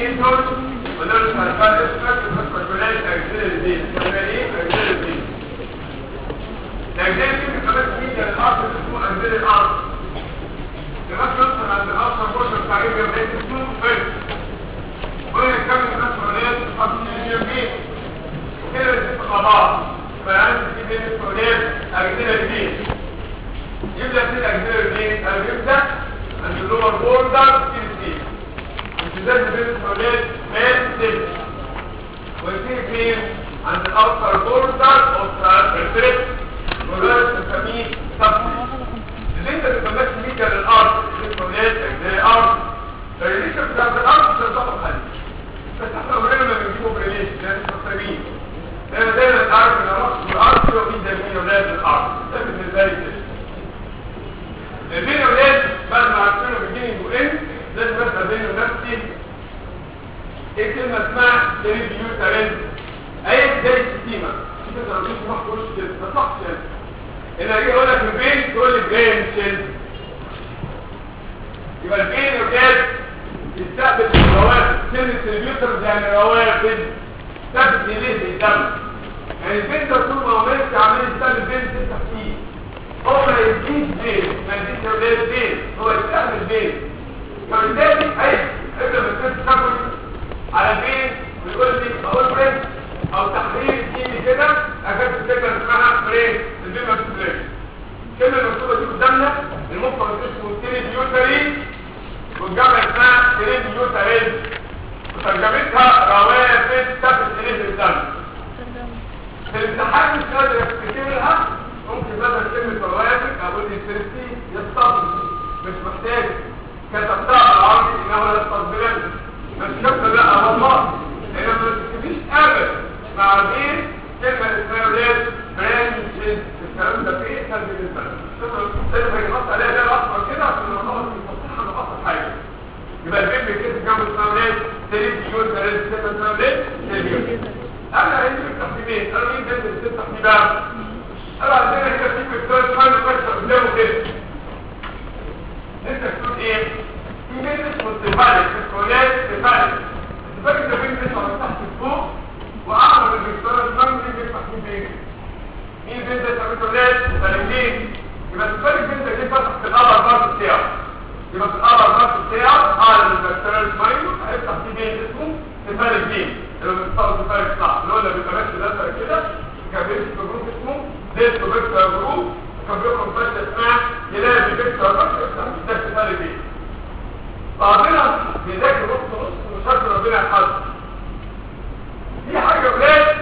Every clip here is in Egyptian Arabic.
الاثنين دول ودول سرطان اسمك الفاسكولاريز اكسيلري دي اسمها ايه اكسيلري دي الاكسيلري دي كمان ميديا الارض اسمه اكسيلري الارض لما توصل عند الاصل بوشر بتاع ايه بيبقى اسمه فيرست وهنا كم الفاسكولاريز اكسيلري دي وكده بتبقى قضاء فيعني في بين الفاسكولاريز اكسيلري دي يبدا في الاكسيلري دي او يبدا عند اللور بوردر في امتداد بين الحولات مان سيل ويصير فين عند الاوتر بوردر اوف الفريق وده بنسميه سبسي اللي انت بتسميه ميجا للارض الحولات زي ارض الريليشن بتاعت الارض مش هتطلع حل بس احنا عمرنا ما بنجيبه بريليشن لان مصريين لان دايما عارف ان الارض الارض هو في جميع ولاد الارض ده بالنسبه لي كده البين ولاد بعد ما عرفنا بيجيني وان لازم ابدا بيني ونفسي ايه كلمه اسمها ريفيو ترند اي زي الشتيمه انت لو جيت تروح تقول كده ما تصحش انا اجي اقول لك البين تقول لي برينشن يبقى البين وجاد يستقبل الروابط كلمه ريفيوتر يعني روابط ثابت اليه بيتم يعني البين ده طول ما هو ماشي عمال يستقبل بين تفتح فيه هو ما يديش بين ما يديش اولاد بين هو يستقبل بين فبالتالي اي قبل ما تكون تاكل على بين ويقول لي اقول بريك او تحرير كيمي كده اكتب كلمه اسمها بريك البين مكتوب بريك الكلمه المكتوبه دي قدامنا المفرد اسمه تيريبيوتري والجمع اسمها تيريبيوترين وترجمتها روافد تفت اليه الدم في الامتحان مش قادر افتكرها ممكن بدل كلمه روافد اقول لي تيريبي يستطيع مش محتاج كتبتها بالعربي انه لا تستقبلن مش كتب لا والله لان ما تكتبيش ابدا مع بين كلمه اسمها ولاد برانشز الكلام ده في ايه كان بالنسبه لنا لازم يحط عليها ده الاصفر كده عشان نخلص المصلحه نبسط حاجه يبقى البين بيكتب جنب اسمها ولاد تلفزيون ثلاث ستة اسمها ولاد تلفزيون انا عندي التحديدين انا مين بنت الست تحديدات انا عندنا هنا في مكتوب اسمها المكتب قدامه كده انت تقول ايه في بيزنس مستفادة الكولات استفادة استفادة ده بيزنس على تحت فوق واعمل الدكتور المنزل بيفتح في بيزنس مين بيزنس على الكولات مختلفين يبقى استفادة بيزنس دي فتح في القبر بارت بتاعه يبقى في القبر بارت بتاعه على الدكتور المنزل هيفتح في بيزنس اسمه استفادة جيم اللي بنستخدم استفادة صح اللي هو اللي بيبقى ماشي ده كده كان بيمشي في جروب اسمه ديسكو فيكتور جروب كان بيخرج بس اسمها يلاقي فيكتور بس ده استفادة جيم بعضنا بيذاكر نص نص وشكر ربنا يحفظه دي حاجة ولاد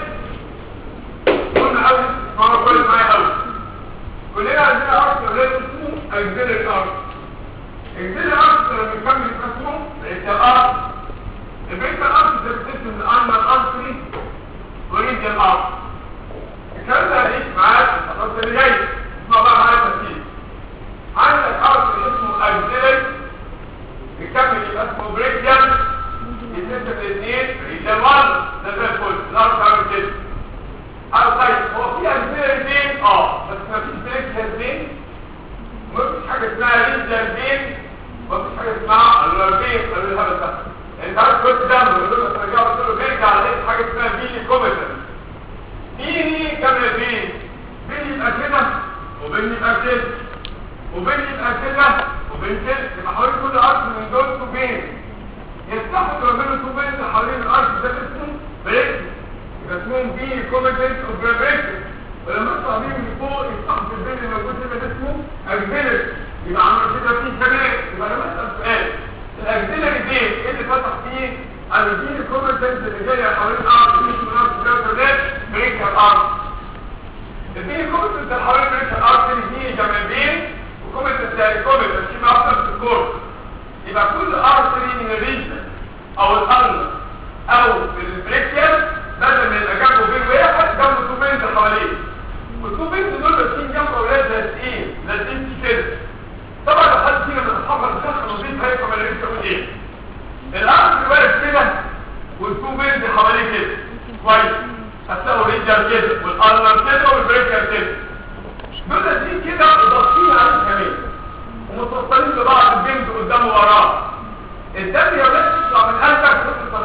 قلنا قوي اسمعوا كل معايا قوي كلنا عندنا عرض ولاد اسمه اجزيل الارض اجزيل الارض لما نكمل اسمه بقيت الارض البيت الارض ده بتسم من انا الارضي وريد الارض الكلام ده هيجي معاك الخطوه اللي جايه اسمع بقى معايا ترتيب عندك ارض اسمه اجزيل يكمل يبقى اسمه بريكيان يتسم الاثنين ريجن 1 ده زي الفل الارض عامل كده على طيب هو في امثله اثنين اه بس ما فيش بريكيان اثنين مفيش حاجه اسمها ريجن بين مفيش حاجه اسمها الربين قالوا الهبل ده انت عارف كنت دم ولما ترجعوا قلت له بيرجع لقيت حاجه اسمها بيلي كوميتر بيلي كامل بين بيلي يبقى كده وبين يبقى كده وبين يبقى كده وبين كده يبقى حوالين كل ارض من دول توبين يفتحوا تعملوا توبين حوالين الارض ده اسمه بريك يبقى اسمهم بي كوميتنت اوف بريك ولما يطلع بيهم لفوق يفتحوا في البين اللي موجود هنا ده اسمه اكزيلري يبقى عمل كده فيه كمان يبقى انا بسال سؤال الاكزيلري دي ايه اللي فتح فيه على البي كوميتنت اللي جايه حوالين الارض مش من الارض ده بريك الارض البي كوميتنت اللي حوالين بريك الارض دي جنبين كومنت الثاني كومنت ماشي مع نفس الكورس يبقى كل ارتري من الريجن او القلب او البريكيال بدل ما يبقى جنبه بين واحد جنبه تو بنت حواليه والتو بنت دول ماشيين جنب اولاد لازقين لازقين في كده طبعا لو حد فينا من اصحابنا دخل وزيد هيفهم انا لسه بقول ايه الارتري واقف كده والتو بنت حواليه كده كويس هتلاقوا ريجن كده والقلب كده والبريكيال كده دول دي كده ضاغطين عليه كمان ومتوصلين ببعض البنت قدامه وراه الدم يا ولاد يطلع من قلبك تروح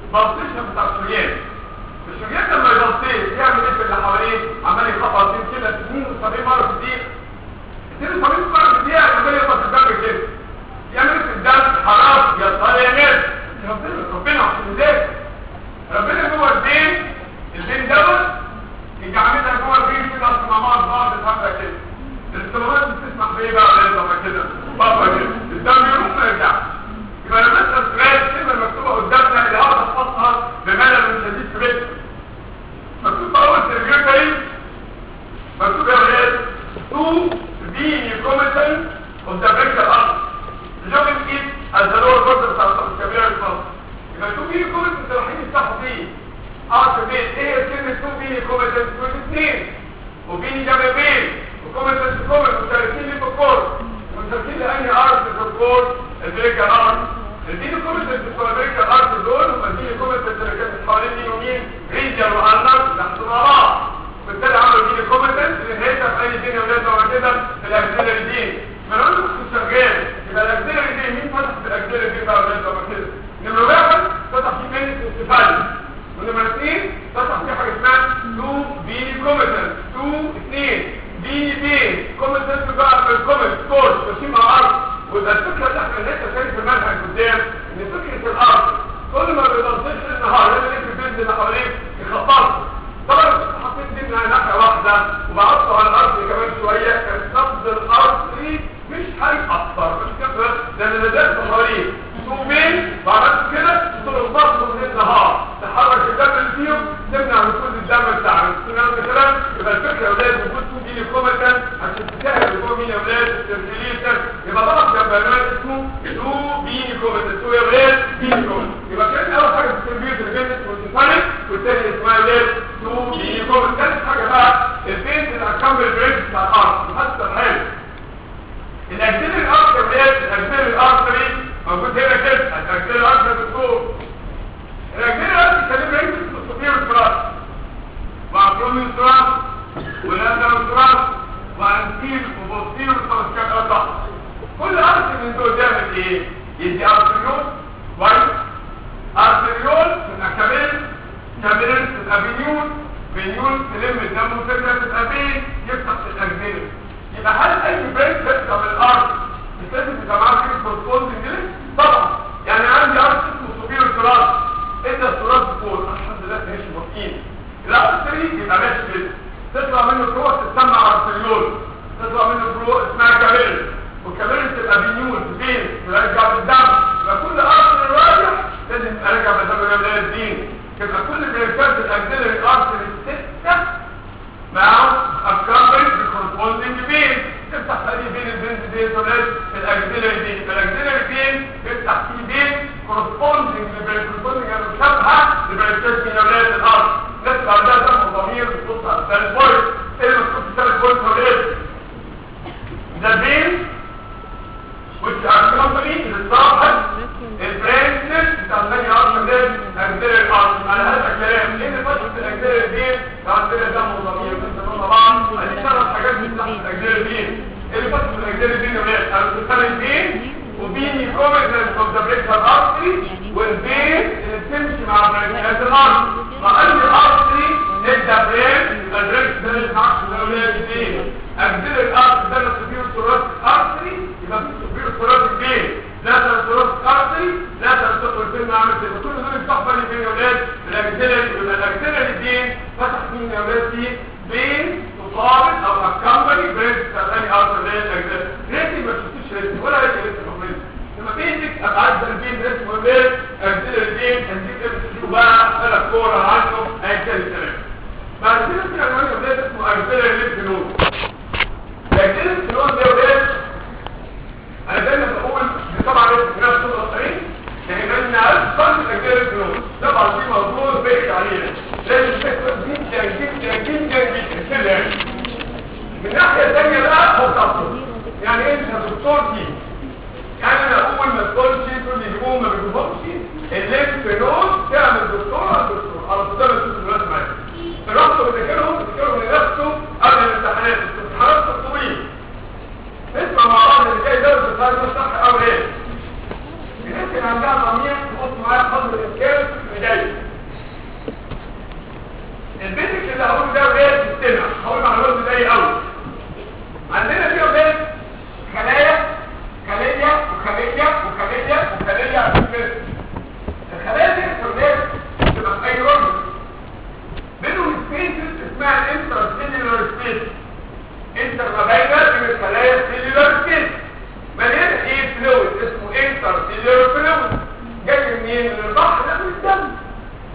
بلطيشن بتاع الشريان الشريان لما يبلطيش يعمل ايه في اللي حواليه عمال يخبط فيه كده 72 مره في الدقيقه 72 مره في الدقيقه عمال يخبط في الدم كده يعمل ايه في الدم حرام يا صالح يا ناس ربنا ربنا عشان ذلك ربنا جوه البين البين دوت يجعلنا جوه البين كده اصلا مع بعض بعض الحمله كده الاستمرارات بتسمح بايه بقى لازم كده بابا كده الدم يروح ما يرجعش يبقى لما مثلا سؤال الكلمه المكتوبه قدامنا اللي هقعد احفظها بملل شديد في بيتنا مكتوب اول سيرجري مكتوب يا ولاد تو بي كوميشن اوف ذا بريكال ارت جوبن ايد الزلور برضه بتاع الكبيره الفصل يبقى تو بي كوميشن رايحين يفتحوا فيه ارت بين ايه هي كلمه تو بي كوميشن تكون اثنين وبيني جنب بين وكوميشن كوميشن مشتركين ليه في الكور مشتركين لانهي ارت في الكور البريكال ارت الدين كوميشن بتوع البريكال ارت دول هم الدين كوميشن اللي كانت حوالين مين ومين ريجر وارنر تحت مع بعض بالتالي عملوا دين كوميشن اللي نهايتها في اي دين يا ولاد ولا كده في الاكسلري دين ما انا قلت كنت شغال يبقى الاكسلري دين مين فتح في الاكسلري دين بقى ولاد ولا كده نمرة واحد فتح في مين استفادة ونمرة اثنين فتح في حاجة اسمها 2 بي كوميشن 2 2 بي بي كوميشن بقى في الكوميشن كورس ماشيين مع بعض وده الفكرة اللي احنا لسه شايف في المنهج قدام ان فكرة الارض كل ما بيضلش النهار يعمل ايه في البنز اللي حواليه يخبطه طبعا حطيت دي على ناحية واحدة وبعطه على الارض كمان شوية كان نبض الارض دي مش هيأثر مش كده لان الناس حواليه طوبين بعملت كده طول الفصل من النهار تحرك الدم اللي فيهم تمنع نفوذ الدم بتاعنا تمام الكلام يبقى الفكرة يا ولاد وجود تو بيلي كوميتان عشان تسهل وجود مين يا ولاد الترتيليتر يبقى ضغط جنب عنوان اسمه تو بيلي كوميتان تو يا ولاد بيلي كوميتان يبقى كان اول حاجه في الكمبيوتر البيزنس والتفانك والتاني اسمها يا ولاد تو بيلي كوميتان ثالث حاجه بقى البيز الاكمبل بريد بتاع الارض محدد الحال الاكسيلري ارتر ولاد الاكسيلري ارتري موجود هنا كده الاكسيلري ارتر بالطول الاكسيلري ارتر كان بريد بالسوبير تراس مع برومين تراس والأندر تراس وانتير وبوستير وترسكات أطلع كل أرس من دول تعمل ايه؟ يدي أرسليول كويس أرسليول تبقى كابيل كابيل تبقى بنيون بنيون تلم الدم وفكرة تبقى بين يفتح في الأجنبي يبقى هل أي بريك تفتح من الأرض مش لازم تبقى معاه كده بروتوكول انجليزي؟ طبعا يعني عندي أرس اسمه سوبير تراس ادى التراس فوق الحمد لله مش موافقين الأرسلي يبقى ماشي كده تطلع منه فروع تسمى ارسليول تطلع منه فروع اسمها كابيل والكابيل تبقى بنيون بين ترجع بالدم يبقى كل ارسل رايح لازم ارجع بالدم من بدايه الدين يبقى كل بريكات الاجزيلري ارسل السته معاهم افكار بالكورسبوندنج بين تفتح فرق بين البنز دي ولاد الاجزيلري دي الاجزيلري بين بيفتح فيه بين كورسبوندنج بالكورسبوندنج يعني مشابهه لبريكات من اولاد الارض ناس عندها دم وضمير بتبص على الثالث بوينت ايه اللي بتبص الثالث بوينت هو ايه؟ The vein which accompany the صاحب البرانشز بتاع الثاني عشر ده اجزاء الارض على هذا الكلام لان فتحة الاجزاء الدين عندنا دم وضمير بس طبعا هنشتغل حاجات من تحت الاجزاء الدين ايه اللي فتحة الاجزاء الدين يا ولاد؟ انا بتسمى الدين وبيني كومنتنس اوف ذا بريكال ارتري والبين اللي بتمشي مع بريكال الارض مع ان الارتري ادى برين البريك ده اللي معاك في الاولاد دي اجزاء الارض ده اللي سوبير ثورات ارتري يبقى في سوبير ثورات البين لا ثورات ارتري لا ثورات البين عامل كده كل دول بتحصل لي بين الاولاد الاجزاء الاجزاء الدين فتح مين يا اولاد دي بين مقابل او اكمبلي بريك ثاني ارتري الاجزاء ريتي ما شفتش ريتي ولا ريتي لسه لما بيدك ابعاد البين اسمه ايه اجزاء البين هنجيب ام بقى ثلاث كوره عنه هيكتب الكلام بعد كده في عنوان ولاد اسمه اجزاء الليمف نود اجزاء الليمف نود ده ولاد انا دايما بقول طبعا نفس الصغيرين لان اصلا اجزاء الليمف نود طبعا في موضوع بيحكي عليه لازم تفكر جدا جدا جدا جدا كده من ناحيه ثانيه بقى هو تخصص يعني انت دكتور دي يعني انا اول ما تقولش تقول لي يجيبوهم ما بيجيبوهمش الليمف نود تعمل دكتور على دكتور على طول ده بتشوف دلوقتي معايا فرحت بذاكرهم بذاكرهم لنفسه قبل الامتحانات الامتحانات الطويل اسمع مع بعض اللي جاي درس الفايز صح او ايه الناس اللي عندها ضمير تبص معايا قدر الامكان اللي جاي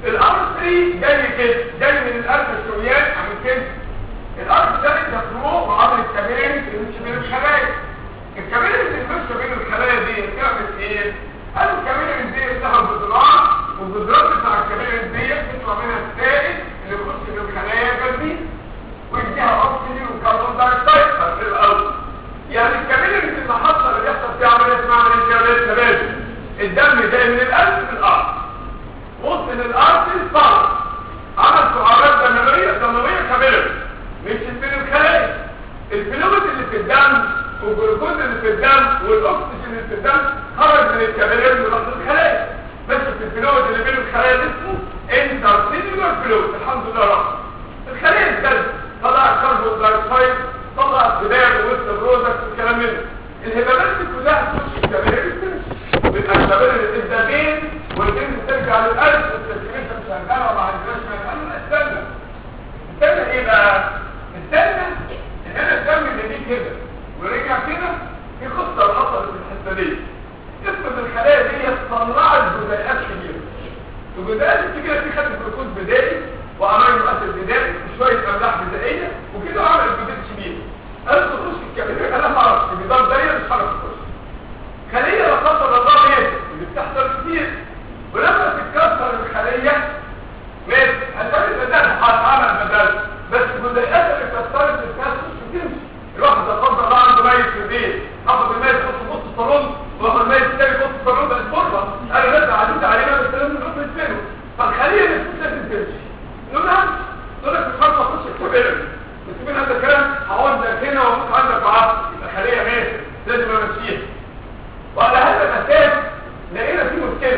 الارتري جاي كده جاي من القلب الشريان عامل كده الارض ده مفروغ وعامل الكباري اللي بتمشي بين الخلايا الكباري اللي بتمشي بين الخلايا دي بتعمل ايه؟ قالوا الكباري دي بتاخد جدران والجدران بتاع الكباري دي بتطلع منها السائل اللي بيخش بين الخلايا جنبي ويديها اكسجين وكربون دايوكسيد في الاول يعني الكباري اللي حاصله اللي بيحصل فيها عمليه اسمها عمليه كباري تبادل الدم جاي من القلب للارض وصل الارض للصلب عمل سعرات دمويه دمويه كبيره مشيت بين الخلايا الفلويد اللي في الدم والجلوكوز اللي في الدم والاكسجين اللي في الدم خرج من الكباري لضغط الخلايا بس في الفلويد اللي بين الخلايا ده اسمه انترسيلولار فلويد الحمد لله رب الخلايا الثالثه طلع كربون دايوكسيد طلع سباع ووسط برودكت والكلام منه الهبابات دي كلها تخش الكباري من الكباري الدمين والبنت ترجع للقلب والتسليميشن شغاله وما عندناش مكان استنى استنى ايه بقى استنى ان انا الدم اللي دي كده ورجع كده في قصه حصلت في الحته دي قصه الخلايا دي طلعت جزيئات كبيره الجزيئات الكبيره دي خدت جلوكوز بدائي وامينو اسيد بدائي وشويه املاح بدائيه وكده عملت جزيئات كبيره قالت تخش الكبيره انا ما اعرفش الجدار ده مش عارف تخش خليه لا قدر الله ماتت اللي بتحصل كتير ولما تتكسر الخليه مات هتعمل بدل هتعمل بدل بس الجزيئات اللي اتكسرت بتتكسر مش بتمشي الواحد لا قدر الله عنده ميت في البيت حافظ الميت يخش في نص الصالون واخد الميت الثاني في نص الصالون بقت فرصه انا لسه عديت علينا بس لازم نروح نسفله فالخليه مش لازم تمشي نقول لها تقول لك مش عارف اخش الكبيره بس مين هذا الكلام هقعد لك هنا واموت عندك بعض يبقى خليه ماتت لازم امشيها وعلى هذا الاساس لقينا في مشكله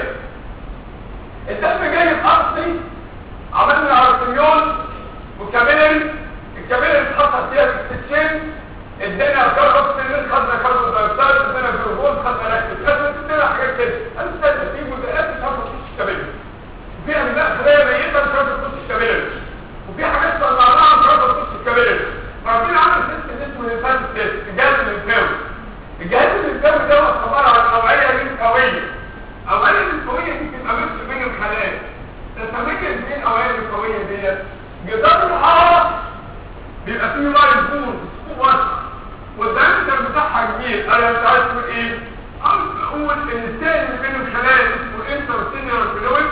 الدم جاي الارضي عملنا ارتريول وكابيلري الكابيلري اتحط فيها الاكسجين ادينا كاربوكسيلين خدنا كاربون دايوكسيد ادينا جلوكوز خدنا لاكتيك اسيد ادينا حاجات كده انا استنى في جزيئات مش عارفه تخش الكابيلري وفي املاء خلايا ميته مش عارفه تخش الكابيلري وفي حاجات طلعناها مش عارفه تخش الكابيلري فعارفين عامل سيستم اسمه الانسان سيستم الجهاز الانفاوي الجهاز الانفاوي ده عباره عن اوعيه ليمفاويه اوعيه ليمفاويه دي بتبقى ماشيه بين الخلايا تتمكن من الاوعيه الليمفاويه ديت جدار الحراره بيبقى فيه لاين بول سكوب واسع والدايمتر بتاعها كبير انا مش عايز تقول ايه عاوز اقول ان السائل اللي بين الخلايا اسمه انترسيلولار فلويد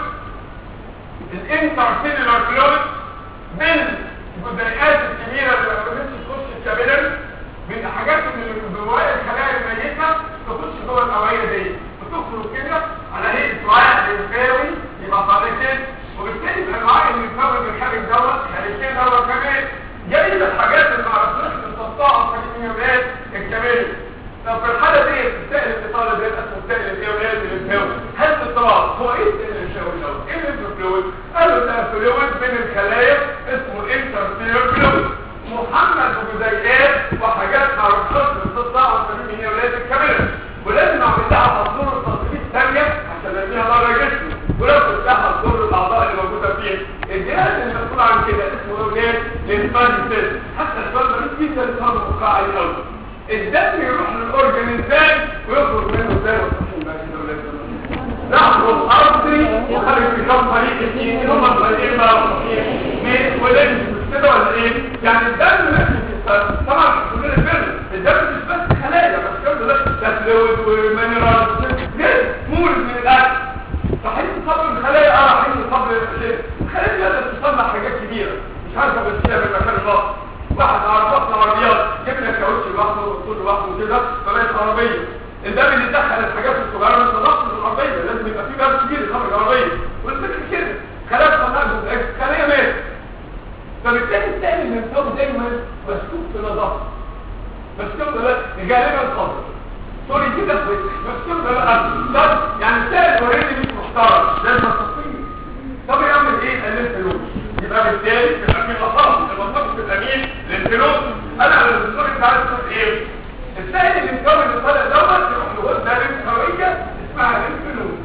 الانترسيلولار فلويد بين الجزيئات الكبيره اللي ما بتمشي تخش الكابيلاري من الحاجات اللي جوايا الخلايا الميته تخش جوه الاوعيه دي وتخرج كده على هيئه وعاء لمفاوي يبقى طريقتين وبالتالي يبقى الوعاء المفاوي اللي خارج دوت خارجين دوت كمان جايب الحاجات اللي ما عرفناش نستطيعها في الكيميائيات الكبيره طب في الحاله دي السائل اللي طالب ده اسمه السائل الكيميائي المفاوي هل التراب هو ايه السائل المفاوي دوت؟ ايه الفلويد؟ قالوا ده فلويد بين الخلايا اسمه الانترسيلر فلويد محمد بجزيئات وحاجات ما عرفناش نستطيعها في الكيميائيات الكبيره ولازم اعمل لها تصوير تصوير ثانيه عشان ارميها بره جسمي ولو فتحها تضر الاعضاء اللي موجوده فيها الجهاز اللي مسؤول عن كده اسمه اولاد للفانتس حتى السؤال ده مش جدا لفهم وقاعي قوي الدم يروح للاورجن ازاي ويخرج منه ازاي والصحيح بقى كده ولاد نحن الارضي وخارج في كم طريق اثنين هم الطريقين بقى الصحيح ولازم مش كده ولا ايه يعني الدم ماشي في الصدر طبعا كلنا البر الدم مش بس خلايا بس كده ده ده فلويد ومينرال جد مولد من الاكل صحيح صبر الخلايا اه صحيح صبر الخلايا الخلايا لازم تصنع حاجات كبيره مش عارفه بتشيلها من مكان خاص واحد عربات عربيات جبنا كاوتش لوحده والطول لوحده وكده فبقت عربيه الباب اللي دخل الحاجات الصغيره من تنقل العربيه لازم يبقى في باب كبير يخرج العربيه والفكره كده خلايا تصنع خلايا مات فبالتالي السائل المنفوذ دايما مسكوك في نظافه مسكوك لا غالبا خضر سوري كده مسكوك لا طب يعني السائل اوريدي مش محترم لازم تصفيه طب يعمل ايه قلل فلوس يبقى بالتالي يبقى في غلطات الغلطات في الامين للفلوس انا على الدكتور انت عايز تقول ايه السائل اللي مكون اللي طالع دوت يروح لغده لمفاويه اسمها الانفلوس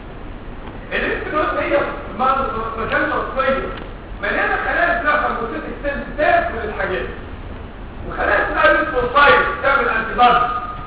الانفلوس هي مكان تصفيه مليانه خلايا اسمها فاجوسيتك سيل تاكل الحاجات وخلايا اسمها ليمفوسايت تعمل انتي بادي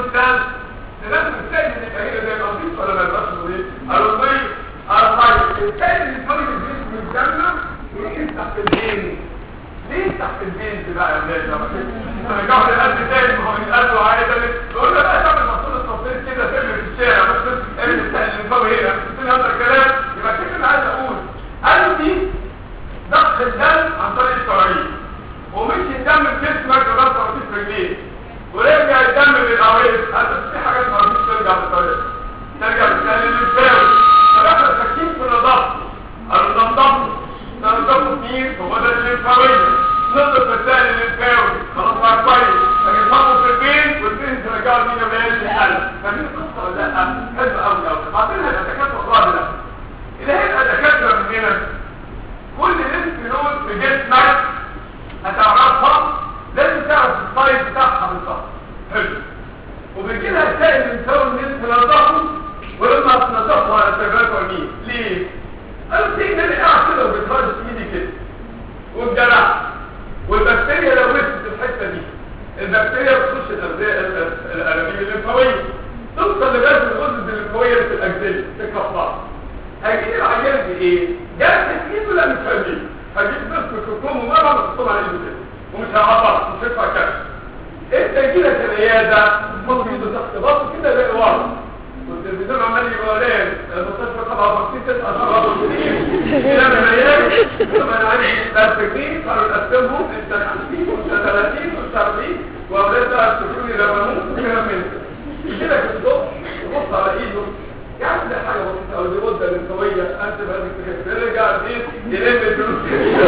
الدم لازم السائل اللي يبقى هنا زي القطيف ولا ما يبقاش نظيف النظيف الطيب السائل اللي طالب الجسم من الدم يجي تحت البين ليه تحت البين بقى يا ولاد لما رجعوا للقلب تاني ما هو من القلب وعايز يقول له بقى تعمل محصول التصوير كده فيلم في الشارع بس تعمل السائل اللي فوق هنا قلت هذا الكلام يبقى كده انا عايز اقول انت ضخ الدم عن طريق الشرايين ومشي الدم في جسمك لغايه ما في رجليك ورجع الدم للأوعية هذا في حاجات ما رضيش ترجع بالطريقة ترجع بالتالي للفاوي فاحنا ساكين في النظافة النظافة ننظفه مين هو ده الليمفاوية نضف بالتالي للفاوي خلاص بقى كويس لكن نضفه في البين والبين ترجعه لينا بيان القلب فدي القصة ولا لا حلوة قوي قوي بعدين هيبقى دكاترة والله لا إذا هيبقى دكاترة من هنا كل ليمف نود في جسمك هتعرفها لازم تعرف السايز بتاعها بالظبط حلو وبكده هتلاقي الانسان من تنظفه ولما تنظفه على سباك ومين ليه؟ قالوا في ان انا قاعد كده وبتراجع ايدي كده والجرح والبكتيريا لو وصلت الحته دي البكتيريا بتخش الاغذيه الانابيب الليمفاويه توصل لغايه الغدد الليمفاويه في الاجزاء تكفر هيجي العيان بايه؟ جرح ايده لا مش فاهمين هجيب بس ميكروفون ومره بحطهم على ايده كده ومش هعبر مش هينفع كده انت يجيلك العياده تحط ايده تحت بطن كده يلاقي ورم والتلفزيون عمال يقول ليه المستشفى طبعا بسيط تسعة شهور كده من العيال طبعا انا عندي ترتكين قالوا نقسمهم انت 50 وانت 30 وانت 40 واولاد تشوفوني لما اموت وكلام من ده يجيلك الصبح تبص على ايده يعني ده حاجه بسيطه او دي غده لمفاويه انت بقى ترجع البيت يلم الفلوس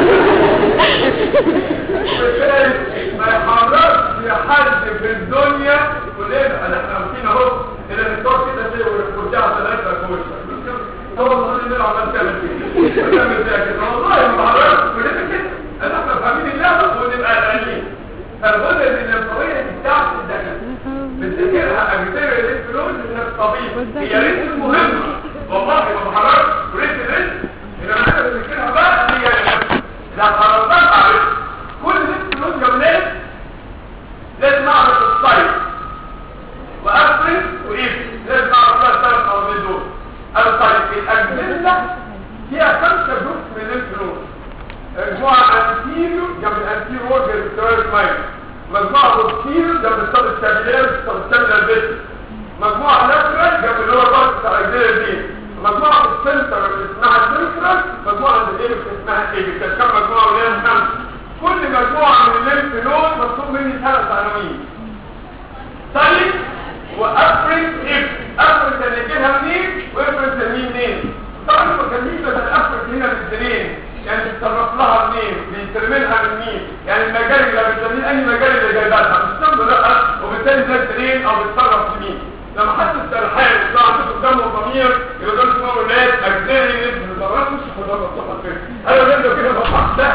بالتالي ما يحررش حد في الدنيا كلنا انا احنا عارفين اهو ان الدكتور كده زي ورجع ثلاثه كويس هو والله اللي عمال تعمل كده تعمل كده والله ما حررش كلنا كده انا احنا فاهمين الله ونبقى قلقانين فالغده الليمفاويه دي بتاعت الدكاتره بتذكرها اجزاء الانفلونز من الطبيب هي ريت مهمه والله ما بحررش ريت ريت اللي انا بذكرها بقى هي لا حررتها عارف كل الانفلونز يا ولاد لازم اعرف الصيف وافرز وايه لازم اعرف بقى الثلاث قوانين دول الطيب الاجزاء فيها خمسه جزء من الانفلونز مجموعه انتيريو جنب الانتيريو وورد الستيرويد ماينس مجموعة بوستيريو جنب الصب الشابيلير الصب الشابيلير بيت مجموعة لاترال جنب اللي هو الضغط بتاع الجير دي مجموعة في السنتر اللي اسمها سنترال مجموعة عند الايه اللي اسمها ايه كانت كام مجموعة ولا خمسة كل مجموعة من الليمف نود مطلوب مني ثلاث عناوين طيب وافرز اف افرز اللي جيها منين وافرز المين منين طبعا ما كان يجب الافرز هنا بالدليل يعني بيتصرف لها منين بيترملها من مين يعني المجال اللي بتسميه اي مجال اللي جايباتها مش تمضي لا وبالتالي ده الدليل او بيتصرف لمين لما حد السرحان يطلع عنده قدامه ضمير يبقى ده اسمه اولاد اجزائي نسبه الضرورات مش حضرتك الصحه كده انا بنده كده بصح ده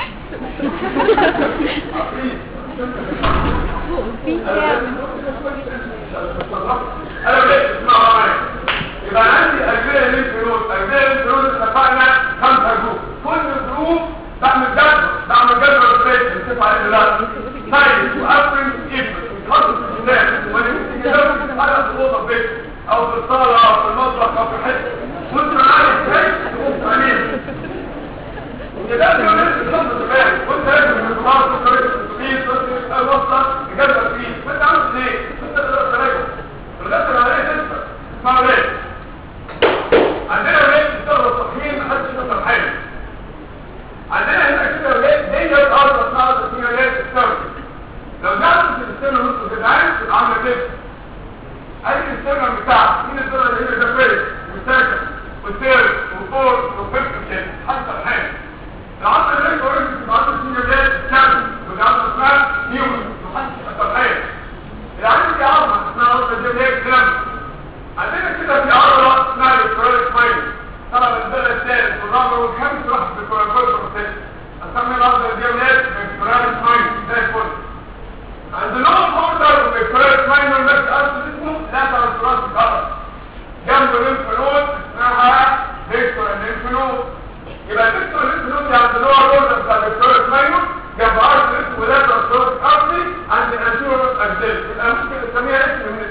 انا بدأت اسمعوا معايا يبقى عندي اجزاء الانفلود اجزاء الانفلود اتفقنا خمسة جروب كل جروب بعمل جدول بعمل جدول بريد بنشوف عليه دلوقتي طيب وقفل ابن خط السودان وانا كنت جدول على الصوت بيت او في الصالة او في المطبخ او في حته كنت معايا ازاي تبص عليه وده كمان الخط السودان كنت راجل من الكبار كنت راجل في التوقيت كنت وصل جدول فيه كنت عامل ايه كنت تقدر تراجع الغسل عليه تنسى اسمعوا ليه عندنا ولاد بيشتغلوا صحيين محدش يشتغل حاجه عندنا هنا كده ولاد دي الارض اسمها تصميم ولاد السمك لو جابت السنه نص جدعان تبقى عامله كده اي السنه بتاعك مين السنه اللي هي ده فين وساكن وسير وفور وفيفت كده حتى الحاجه العصر اللي هي اوريدي بتبقى عامله تصميم ولاد السمك وجابت اسمها نيومن وحدش يشتغل حاجه العين دي عظمه اسمها عظمه جمهوريه كلام عندنا كده في عضلة اسمها الكوراليك مايل طبعا الدولة الثالث والرابع والخامس راح في الكوراليك مايل اسمي العضلة دي ولاد الكوراليك مايل زي الفل عند نوع بوردر الكوراليك مايل بس اصل اسمه لا ترانسفرانس غلط جنب الليمف نود اسمها فيكتور الليمف نود يبقى فيكتور الليمف نود عند نوع بوردر بتاع الكوراليك مايل جنب عرض اسمه لا ترانسفرانس اصلي عند الانتيرور اكزيل يبقى ممكن نسميها اسم من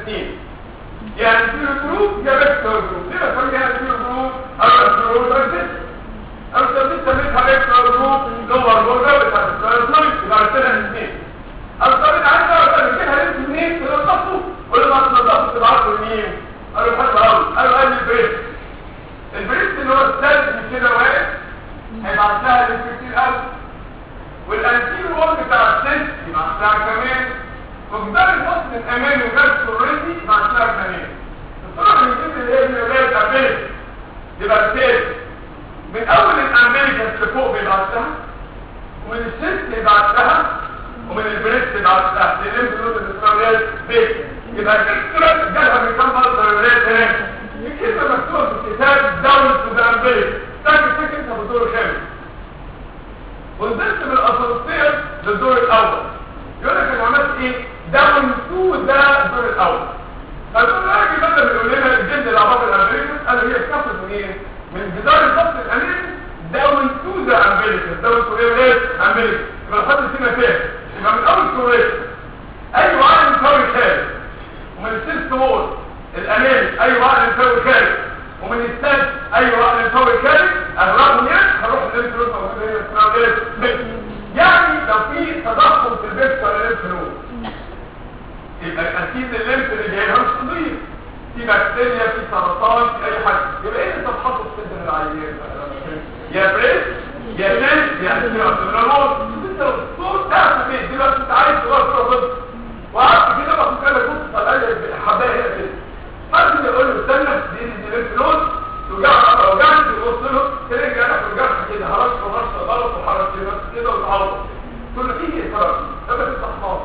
الاثنين يعني زيرو جروب يا فيكتور جروب ليه بسميها زيرو جروب او جروب او سميت سميتها فيكتور جروب لور بوردر بتاع الكارسونيك يبقى عندنا الاثنين او سميت عايزه اقدر نجيبها ليه اثنين تنظفوا ولما تنظفوا تبعتوا لمين قالوا حلو قوي قالوا قال لي بريس البريس اللي هو الثالث من كده واقف هيبعت لها ليه كتير قوي والانتير وول بتاع السيست يبعت لها كمان وجدار الفصل الامامي وجدار السريتي يبعت لها كمان الصوره اللي بتجيب اللي هي الولايات الامريكا يبقى الثالث من اول الامريكا اللي فوق بيبعت لها ومن السيست يبعت لها ومن البريس يبعت لها لان بنقول الاسرائيليات بيت يبقى الكترة جالها من كام مصدر الولايات هناك في كلمة مكتوبة في الكتاب دولة سودان بيت تاكد فيك انت بدور خامس ونزلت من الاسانسير للدور الاول يقول لك انا عملت ايه داون تو ده الدور الاول فالدور الراجل بدل ما يقول لنا الجلد العباب الامريكي قال هي اتكسرت من ايه من جدار الفصل الامريكي داون تو ذا امريكا داون تو ايه امريكا يبقى الخط فينا فين يبقى من اول كوريت اي وعي مساوي خارج ومن السيست وول الامامي اي وعي مساوي خارج ومن الثالث اي وعي مساوي خارج اغلبهم يعني هروح للفلوس موجوده هنا اسمها ايه يعني لو في تضخم في البيت ولا الانفلونزا يبقى اكيد الليمف اللي جاي لها مش نظيف في بكتيريا في سرطان في اي حاجه يبقى ايه اللي تتحط في صدر العيان يا بريس يا ناس يا سيراتونول انت الصوت ده في البيت دلوقتي انت عايز تروح تروح وقعدت كده بقى كده كنت طالع حبايه هنا كده حد يقول له استنى دي دي الانفلونزا توجعها ما وجعش يبص له ترجع لك وجعها كده هرش ورش غلط وحركت نفسك كده وتعوض كل فيه اثار ده بس احمر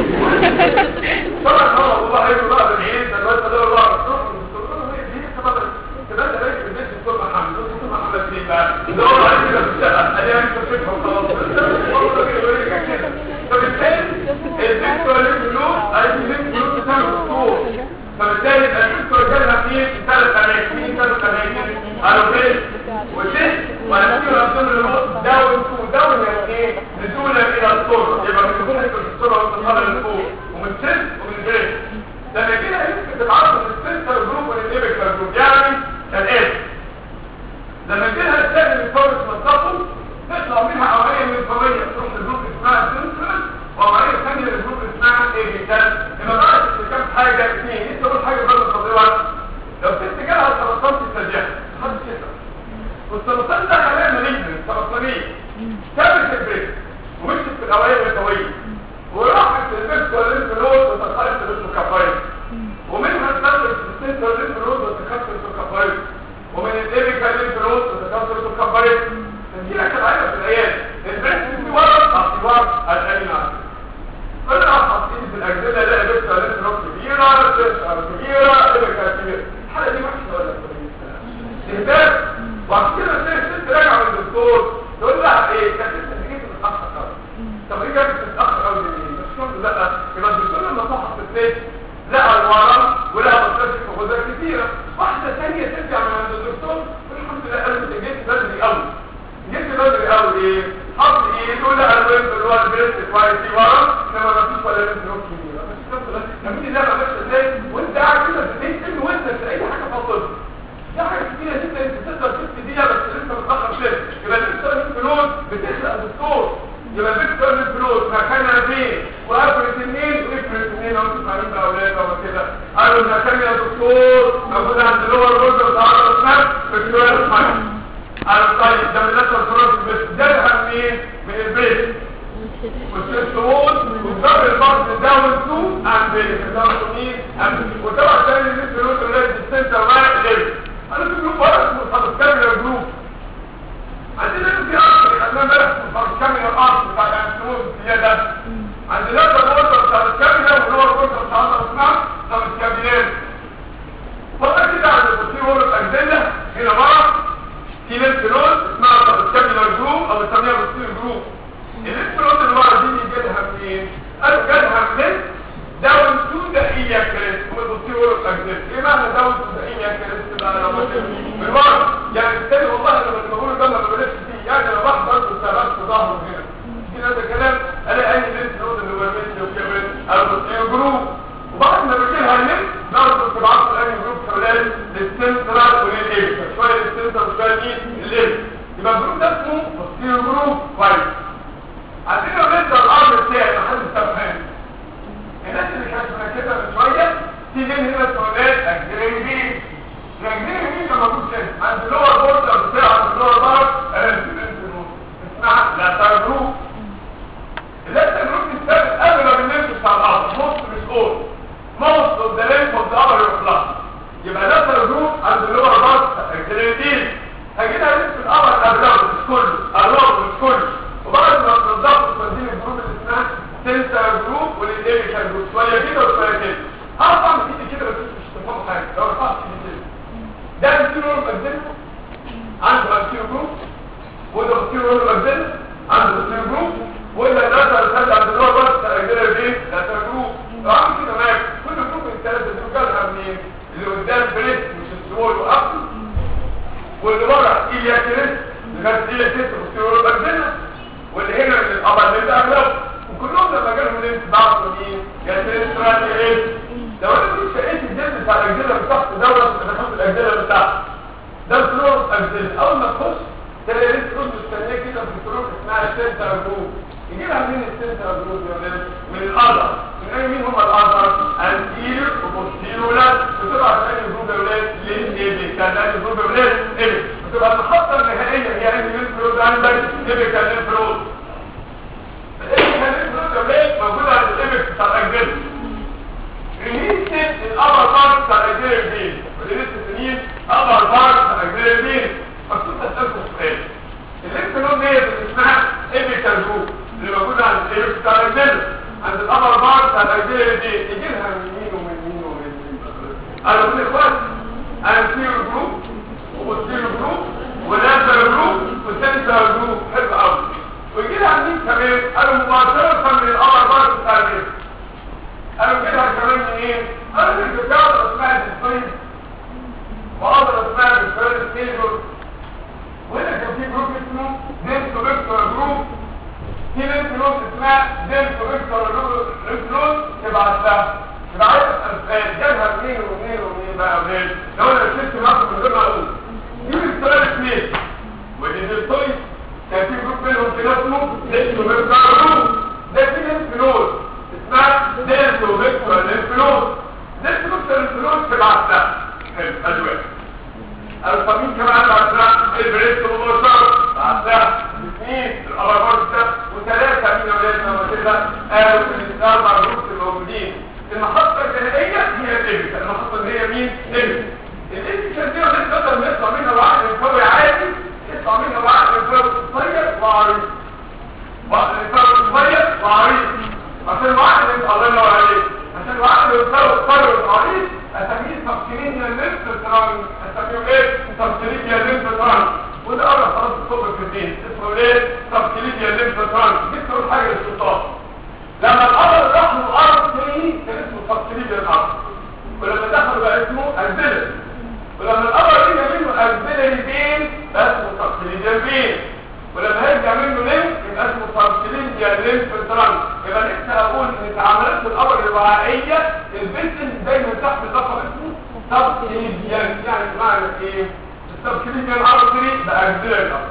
طبعا هو والله هيجي بقى بالعيد ده الواد ده الله تروح تقول له ايه دي طبعا كده انت باين في البيت دكتور محمد دكتور محمد مين بقى ده هو عايز كده في الشقه انا انت فكره وخلاص فبالتالي الدكتور اللي له عايز يلم فلوس بتاع الدكتور فبالتالي الدكتور جالها مين ثلاث اماكن مين ثلاث اماكن قالوا فين وست ونسيب الأبدون الموت داون تو داون يعني ايه نزولا الى الصورة يبقى من كل الصورة والتصال لفوق ومن ست ومن بيت لما كده يمكن تتعرض من السنتر جروب والانيبكتر جروب يعني كالآتي لما كده الثاني من فورس منطقه تطلع منها عملية من فورية تروح لجروب اسمها السنتر وعملية ثانية لجروب اسمها ايه جدا لما بقى كام حاجة اثنين انت قول حاجة برضه تضيعها لو ست جالها سرطان في السجاح حد كده والسرطان ده خلايا مالجنة سرطانية ثابت البريك ومشت في الأوعية الرئوية وراحت البريك والانفلوز وتخلت للسكافايت ومنها تخلت السنتر الانفلوز وتخلت للسكافايت ومن الإيبيكا الانفلوز وتخلت للسكافايت تجيلك العينة في العيال البريك في ورق اعتبار الأمين عسل كل حاطين في الأجزلة لا بس الانفلوز كبيرة كبيرة إيبيكا كبيرة الحالة دي وحشة ولا كويسة؟ استهداف وعشان كده تلاقي الست راجعه من الدكتور تقول لها ايه كانت انت جيت متاخر قوي طب ايه جابت متاخر قوي ليه مش كنت لا يبقى الدكتور لما صحى في البيت لقى الورم ولقى مصاريف وخضار كتيره واحده ثانيه ترجع من عند الدكتور والحمد لله قالوا انت جيت بدري قوي جيت بدري قوي ايه حط ايه تقول لها الويب اللي هو البريست كويس في ورم انما ما فيش ولا لازم يوم كبيره بس كنت بس تعملي ده ما ازاي وانت قاعد كده في البيت ان وانت في اي حاجه فاضله ده حاجة كتيرة جدا انت تقدر تكتب بيها بس لسه متأخر شوية يبقى الفكتور الفلوس بتخلق دكتور يبقى الفكتور الفلوس مكانها فين وافرت منين وافرت منين لو انتوا فاهمين بقى اولاد او كده قالوا المكان يا دكتور موجود عند لور روزر وتعرض اسمها فكتور الفلوس قالوا طيب ده من الناس الفلوس بس جابها منين من البيت والسيستمون والضرب البطن داون تو امبيليك داون تو مين امبيليك وطبعا تاني الفلوس اللي هي السنتر واحد غير انا في جروب ورق اسمه الفرد كامل جروب عندنا في اصل خدناه امبارح اسمه الفرد كامل الاصل بتاع الانسولين الزياده عندنا البورده بتاع الكامله واللور بورده بتاع الاسماء بتاع الكاملين فضل كده عند البوتي ورق الاجزله هنا ورا في لينفلود اسمها الفرد كامل جروب او بنسميها بوتي جروب اللينفلود اللي ورا دي جالها منين؟ قالوا جالها من داون تو دقيقة كريس هو البوتي ورق الاجزله ايه معنى داون تو دقيقة منه عند اللور بوردر بتاع عند اللور بار اسمها لا جروب اللاتر جروب بتستخدم اغلب النفس بتاع الارض نص مش اول most of the length of the upper class يبقى لاتر جروب عند اللور بار الجليدين هجيبها لسه القمر قبله مش كله قربه مش كله وبعد ما تنظفوا تنظيم الجروب اللي اسمها سنتر جروب والايديكال جروب شويه كده وشويه كده هرفع من ايدي كده بس مش تفهموا حاجه لو رفعت ايدي كده ده انتيرو مجدل عنده انتيرو جروب وده انتيرو مجدل عنده انتيرو جروب وده الناس اللي خد عند اللي هو بس رجاله فين ده جروب لو عامل كده معاك كل جروب من الثلاثه دول جالها منين اللي قدام بريس مش السمول وابل واللي ورا إلياكريس لغاية إلياكريس وستيرول بردنا واللي هنا من الأبر من الأغلب وكلهم لما جالهم الانت بعضوا مين؟ جاتريس راتي إيه؟ لو أنا كنت شقيت الجلد بتاع الأجزلة بتاعت دورة أنا بحط الأجزلة بتاعتي ده فلور أجزلة أول ما تخش تلاقي لسه كنت مستنيه كده في فلور اسمها سنتر جروب يجيبها من السنتر جروب يا ولاد من الأذر من أي مين هم الأذر؟ أنتيريور وبوستيريور وتبقى في أي جروب يا ولاد لين إيه كان أي جروب يا ولاد إيه بتبقى المحطة النهائية هي أي لينفرود عندك تيبيكال لينفرود الإيبيكال لينفرود يا ولاد موجودة على الإيبك بتاع الأجزلة ريليست الأبر بارت بتاع الأجزلة البين وريليست سنين أبر بارت بتاع الأجزلة البين مكتوب تسألكم سؤال اللينفرود ديت اللي اسمها إيبيكال جروب اللي موجودة عند الإيبك بتاع الأجزلة عند الأبر بارت بتاع الأجزلة البين يجي لها من مين ومن مين ومن مين قالوا من إخوات أنتيرو جروب وبوستيرو جروب ولاتر جروب وسنتر جروب حلو قوي ويجي لها مين كمان قالوا مباشرة من الأمر بارت بتاع الجسم قالوا كده كمان من ايه؟ قالوا ان الجزاء اسمها الديسبريد وأقدر اسمها الديسبريد ستيجر وهنا كان في جروب اسمه دينسو فيكتور جروب في بنت جروب اسمها دينسو فيكتور جروب تبعت لها يبقى عايز اسال جابها منين ومنين ومنين بقى ومنين لو انا شفت نفسي من غير ما اقول دي السؤال اثنين ودي التويس كان في جروب بينهم كده اسمه دينسو فيكتور جروب ده في لينفلود اسمها دينسو فيكتور لينفلود دينسو فيكتور لينفلود تبعت لها حلو ادويه الفامين كمان بعد لها البريست مباشرة بعد لها اثنين الأربعة وثلاثة من أولاد لما كده قالوا في الأربع جروب الموجودين المحطة الجنائية هي الإبس المحطة اللي هي مين؟ إبس الإبس كان فيها ناس بدل ما يطلع منها وعد الكوي عادي يطلع منها وعد الكوي قصير وعريض وعد الكوي قصير وعريض عشان الوعد اللي الله ينور عليك عشان الوعد اللي الكوي قصير وعريض أسميه تفصيلين يا نفس التران أسميه إيه؟ تفصيلين يا نفس التران وده أمر خلاص الصبح في الدين اسمه إيه؟ تفصيلين يا نفس التران دي تقول حاجة للسلطان لما الأمر راح له أرض تاني كان اسمه تفصيلي الأرض ولما دخلوا بقى اسمه أنزلة ولما الأمر رجع منه أنزلة البين بقى اسمه تفصيلي البين ولما هيرجع منه لينك يبقى اسمه تفصيلي لينك الترانس يبقى نفسي أقول إن تعاملات الأمر الوعائية البنت دايما تحت لقب اسمه تفصيلي يعني بمعنى إيه؟ التفصيلي الأرض دي بقى أنزلة الأرض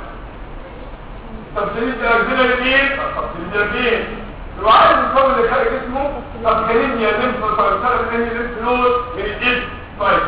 تفصيلي الأنزلة البين تفصيلي البين وعايز يكون اللي خارج اسمه طب كلمني يا لمف فبسبب ان هي لمف نود من الجسم طيب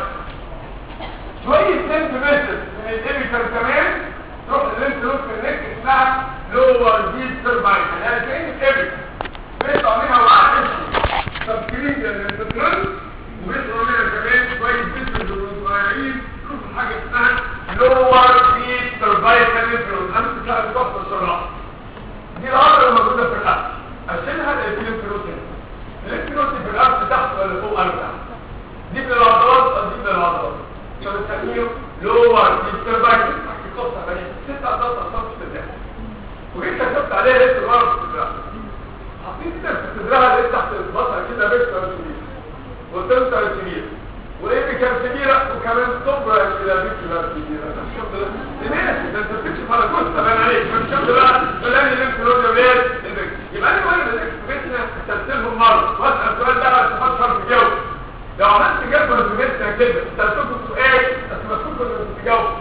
شوية لمف متر من الابيكال كمان تروح اللمف نود في النك اسمها لور ديد سيرفايت يعني كأن الابيكال بيطلع منها وعاء اسمه طب كلمني يا لمف ترانس وبيطلع منها كمان شوية جسم صغيرين تروح حاجة اسمها لور ديد سيرفايت لمف نود امسك لها الضغط والشراح دي الأمر الموجودة في الأرض أشيلها الإلكتروتين الإلكتروتين في الأرض تحت ولا فوق أرض دي من العضلات أو دي من العضلات فبنسميه لور ديستربايت تحت قصة بني ست عضلات أصلا في الداخل وجيت كتبت عليها لسه مرة في الصدرها حطيت كده في صدرها لسه تحت البطن كده بيكتر كبير وتنتر كبير وايه كان كبيرة وكمان صبرة كده بيكتر كبيرة الشغل ده لناس ده انت بتكشف على كوسة بان عليك فالشغل بقى فلاني لمس لون يولاد يبقى انا وانا الاكسبريشن استرسلهم مرة واسأل سؤال ده بقى تفكر في جو لو عملت جدول في بيتنا كده استرسلكم سؤال بس مسؤولكم انكم تجاوبوا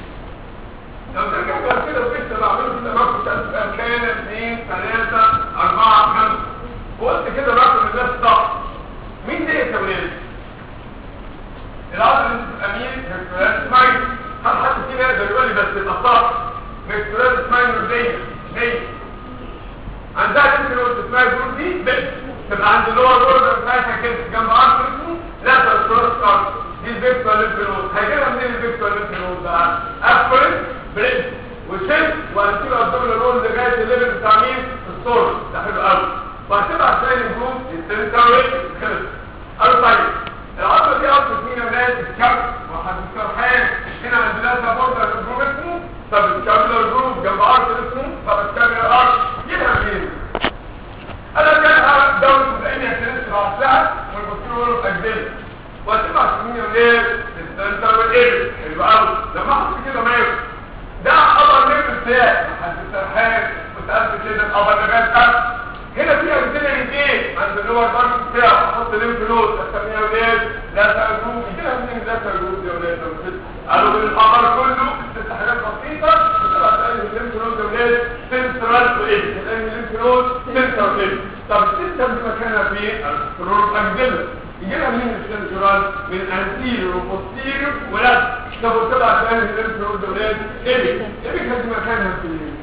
لو ترجع بعد كده في بيتنا بعمله كده رقم سؤال كان اثنين ثلاثة أربعة خمسة وقلت كده رقم الناس ضغط مين دي يا ولاد؟ العضل الامين هيركولات مايت هل يبقى عند اللور بوردر بتاعتها كده جنب عرض اسمه لا تستروس كارت دي الفيكتور ليمفنود هيجيبها منين الفيكتور ليمفنود بقى افرين بريد وشيل وهنسيب الدبل رول لغايه الليفل بتاع مين الصور ده حلو قوي وهتبقى تاني جروب السنترال خلص قالوا طيب العضله دي اصلا مين يا ولاد الكف وهتتكرحان هنا عندنا سبورتر جروب اسمه طب الكابلر جروب جنب ارك اسمه طب الكابلر ارك يبقى مين انا كان دولة العين يتنسى راسها والبطرول اجدل وتبع سمين ولاد السنتر والاير يبقى قوي لما احط كده مايو ده خبر نير بتاعي هتترحان وتقابل كده الخبر اللي بتاعك هنا في امثله ايه عند اللور بارك بتاعه احط لينف نود اسميها ولاد لا تجروب يجي لها منين لا تجروب يا ولاد قالوا بالخبر كله ست حاجات بسيطه وتبقى تلاقي اللينف نود يا ولاد سنترال وايه تلاقي اللينف نود سنترال وايه طب السنتر دي مكانها فين الفلور اجدله يجي لها منين السنترال من انتيريور وبوستيريور ولا طب وتبقى تلاقي اللينف نود يا ولاد ايه ايه دي مكانها فين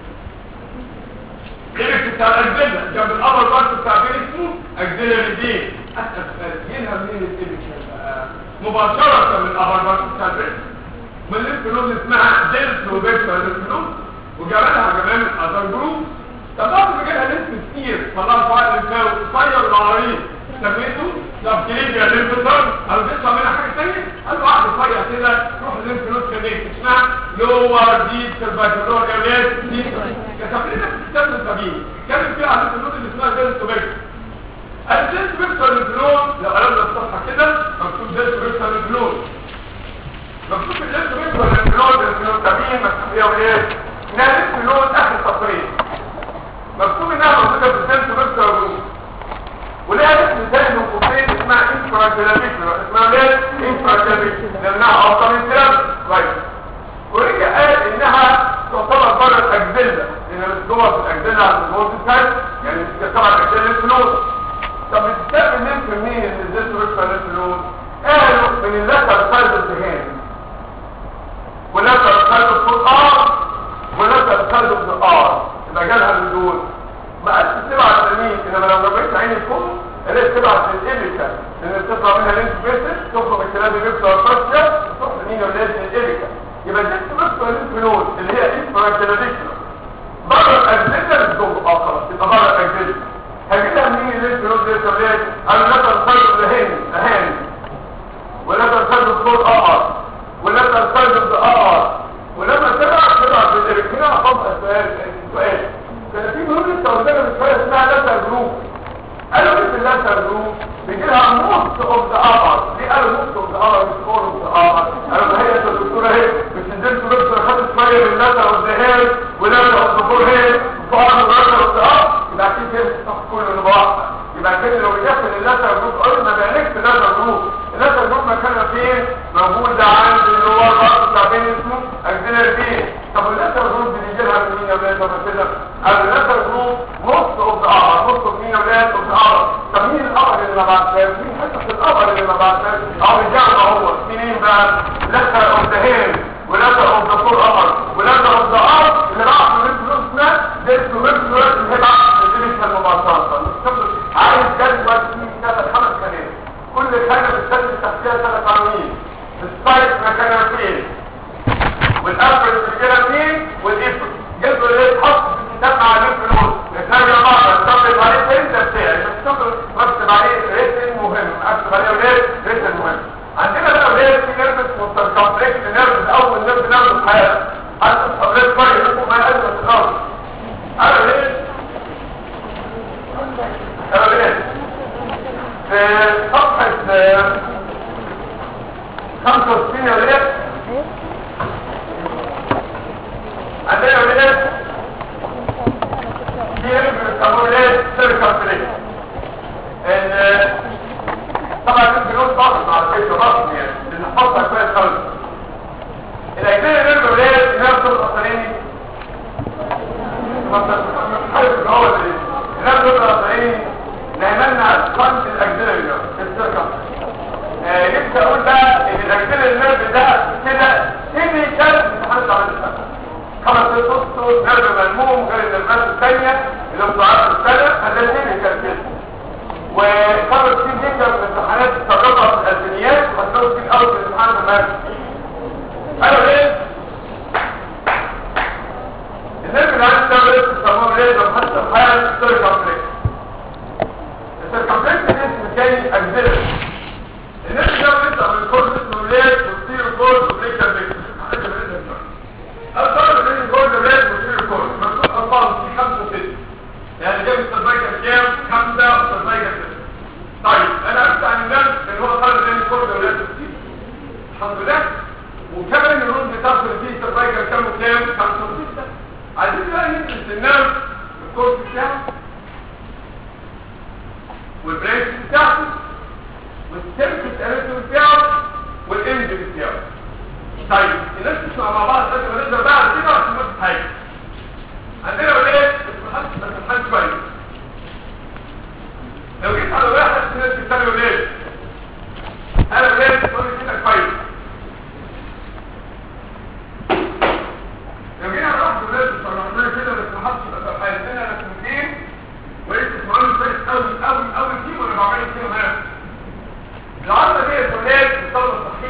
ايه بتاع الاجدله جنب الابر بارت بتاع بين اسمه اجدله الايدين اسال سؤال جيلها منين الايبك بقى مباشره من الابر بارت بتاع البين من الليمف اسمها ديلس وبيكتر الليمف وجمالها كمان الاذر جروب طب بعد ما جالها ليمف كتير طلعت فوق الليمفاوي قصير العريض سميته سبكليبيا ليمف نود او بيطلع منها حاجه ثانيه قال له واحد رفيع كده روح الليمف نود كونكت اسمها لور ديب سيرفايكولور جمال ديب كتب لنا في كتاب السبيل كان فيها على النود اللي اسمها ديلس وبيكتر الديلس وبيكتر الفلون لو قلبنا الصفحه كده مكتوب ديلس وبيكتر الفلون مكتوب الديلس وبيكتر الفلون الفلون سبيل مكتوب ايه وايه انها الفلون اخر سطرين مكتوب انها موجوده في الديلس وبيكتر الفلون ولها اسم ثاني من قوسين اسمها انفراجلابيكولار اسمها ليه انفراجلابيكولار لانها اوصل الكلام كويس ورجع قال انها تعتبر بره الاجزله لان الصور في الاجزله على الجوز الثاني يعني طبعا الاجزله الفلوس طب بتستقبل مين في مين ان الزيت ويكسر الفلوس قالوا من اللتر سايد الدهان ولتر سايد الفوت ار ولتر سايد الار يبقى جالها من دول ما قالش تبعت لمين انما لو ربيت عيني فوق قالت تبعت للإبكا لان بتطلع منها لينس بيسس تخرج الكلام بيبقى الفاسيا تروح لمين ولاد للإبكا يبقى دي بس لينس نود اللي هي انفراكتيراديكولا بره الاجزله الدوب اه خلاص يبقى بره الاجزله هجيبها منين اللينس نود دي يا ولاد انا لا تنصرف لهاني اهاني ولا تنصرف صوت اقر ولا تنصرف اقر ولما تبعت تبعت للإبكا هنا هفضل سؤال سؤال كان في مهم التوزيع بالشوية اسمها لاتر جروب قالوا ايه في اللاتر جروب بيجي لها موست اوف ذا ابر ليه قالوا موست اوف ذا ابر مش اول اوف ذا ابر قالوا ما هي الدكتوره اهي مش نزلت دكتور خدت شويه من اللاتر اوف ذا هير ولاتر اوف ذا فور هير وفوق اللاتر اوف ذا اب يبقى اكيد كده الصف كله اللي بقى يبقى كده لو بيدخل اللاتر جروب قلنا بيعنيك في اللاتر جروب اللاتر جروب مكانها فين موجوده عند اللي هو الرأس بتاع بين اسمه اكزيلر بين طب اللاتر جروب بيجي لها من مين يا ولاد طب كده اللاتر جروب نص اوف ذا ابر نص اوف مين يا ولاد اوف ذا ابر طب مين الابر اللي ما بعتهاش مين حته الابر اللي ما بعتهاش اه رجعنا هو مين بقى لاتر اوف ذا هير ولاتر اوف ذا فور ابر ولاتر اوف ذا ار اللي بعت من فلوسنا ده اسمه ميكسور اللي هي بعت الدنيا المباشره عايز جدول فيه ثلاث خمس كلمات كل حاجه بتسجل تحتها ثلاث عناوين السايت مكانها فين والافرج مكانها فين والافرج جدول اللي يتحط في الكتاب مع الفلوس نتراجع بعض نستخدم عليه فين ده بتاعي بس بكتب عليه ريتن مهم اكتب عليه ولاد ريتن مهم عندنا بقى ولاد في نيرفس مستركمبلكس نيرفس اول نيرف نيرف الحياه حتى الصبريت كويس يكون ما يقدر تتخلص انا ليه انا ليه في صفحة 65 يا ولاد عندنا يا ولاد في علم بيسموه ولاد سيركمفلكس ان طبعا البنود ضغط على فكره ضغط يعني بنحفظها كويس خالص الاجزاء اللي بيرجعوا ولاد نفس القطرين حاجه هو اللي نفس القطرين نعملنا قنت الاجزاء السيركم نبدا اقول بقى ان الاجزاء النرف ده كده تيجي كان امتحانات عملتها خمس اسطر نرف ملموم غير النرفات الثانيه اللي بتعرف السنه فده تيجي كان كده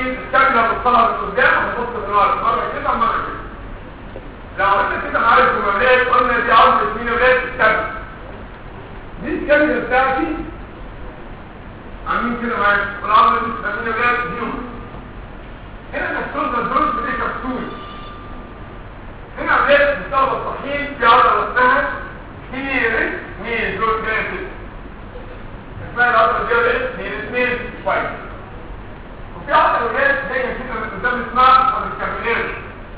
مين الكاميرا بتطلع من قدام وتبص من ورا مره كده ومره كده لو عملنا كده معايا الكمامات قلنا دي عضله مين يا ولاد الكاميرا دي الكاميرا بتاعتي عاملين كده معايا والعضله دي بتبقى مين يا ولاد هيومن هنا الكبسول ده دروس دي كبسول هنا ولاد بتطلع الصحيح في عضله اسمها هيرس مين دول جايه اسمها العضله دي ولاد هيرس مين كويس وفي عضله ولاد جايه كده من قدام اسمها ما بتكملش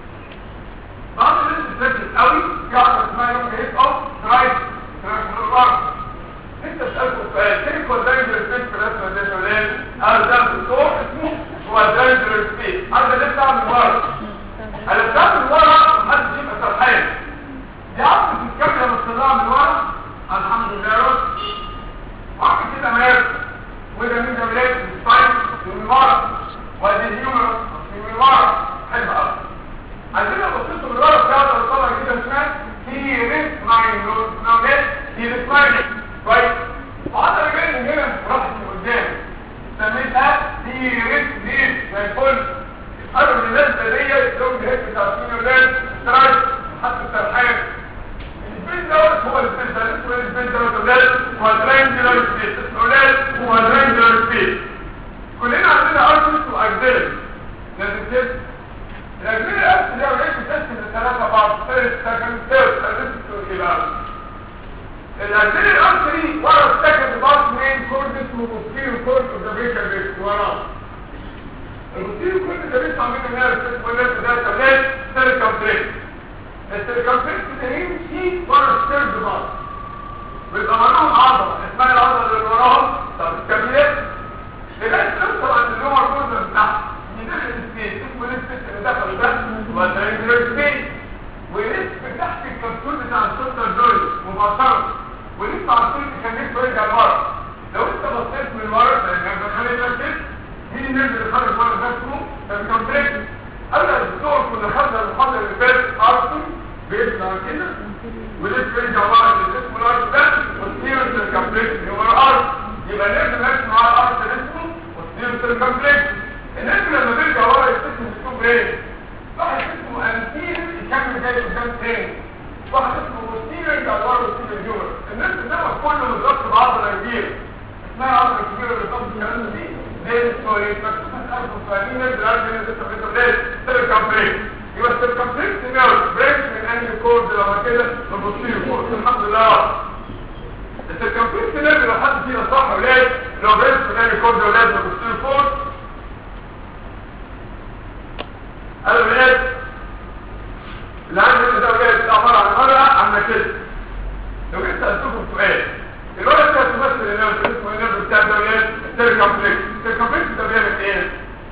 بعض الناس بتركز قوي في عضله اسمها يوم هيت اوف رايت تراكمولار انت بتسالك سؤال كيف هو دايجر سبيس في الرسمه دي يا ولاد انا ده الدكتور اسمه هو دايجر سبيس عايز لسه من ورا انا بتاع من ورا محدش يبقى سرحان دي عضله الكاميرا مطلعه من ورا الحمد لله يا رب وعامل كده مارس وده مين ده ولاد السباين من ورا وادي الهيومرس من ورا حلو قوي عندنا بصيتوا من ورا بتاعته اللي طالع كده شمال هي ريس ماين نوت نوت هي ريس ماين كويس وعضله جايه من هنا راحت لقدام سميتها هي ريس ليد زي الفل قالوا ان الناس دي لون الهيد بتاع سينيور ولاد سترايك حتى السرحان البيت دوت هو البيت ده اسمه البيت دوت ولاد كوادرانجلر سبيس اسمه ولاد كوادرانجلر سبيس كلنا عندنا ارتس واجزيلري لازم تبقى الأجميل الأسل ده وليس تسلم لثلاثة بعض ثالث سكن ثالث ثالث الإبعاد الأجميل الأسري ورا السكن بعض من كورد اسمه بوستيريو كورد اوبزرفيشن ريست وراه البوستيريو كورد ده بيطلع منه نيرف اسمه نيرف ده كمان سيركمفلكس السيركمفلكس ده يمشي ورا السيرد بعض ويبقى وراهم عضلة اسمها العضلة اللي وراهم طب الكابيلات لغاية توصل عند اللور بوردر بتاعها داخل السبيس اسمه السبيس اللي دخل ده والترينجلر سبيس ولسه تحت الكبسول بتاع السلطة جوي مباشرة ولسه عارفين تخليك ويرجع لورا لو انت بصيت من ورا لان خلي بالك مين الناس اللي خرج ورا ده اسمه الكونتراكت انا الدكتور كنا خدنا المحاضره اللي فاتت ارسم بيطلع كده ولسه يرجع ورا اسمه الارض ده والسيرس الكونتراكت اللي هو الارض يبقى لازم نرسم على الارض اللي اسمه والسيرس الكونتراكت الناس لما بيرجع ورا يستسم السوق ايه واحد اسمه انتير يكمل جاي قدام تاني واحد اسمه بوستير يرجع ورا ويسيب الجمل الناس انما كله مترتب عضله كبيره اسمها عضله كبيره اللي بتاخد الكلام دي زي السوري مكتوبه الف وثمانين بالعرض اللي انت بتقول ده سيركمفلكس يبقى السيركمفلكس نيرف بريك من انهي كورد لما كده البوستير كورد الحمد لله السيركمفلكس نيرف لو حد فينا صح يا ولاد لو بريك من انهي كورد يا ولاد البوستير كورد قالوا بلاد اللي عندي ده ولاد عبارة عن ورقة عاملة كده لو جيت سألتكم سؤال الورقة دي هتمثل النيرف اسمه النيرف بتاع ده ولاد السيركمفلكس السيركمفلكس ده بيعمل ايه؟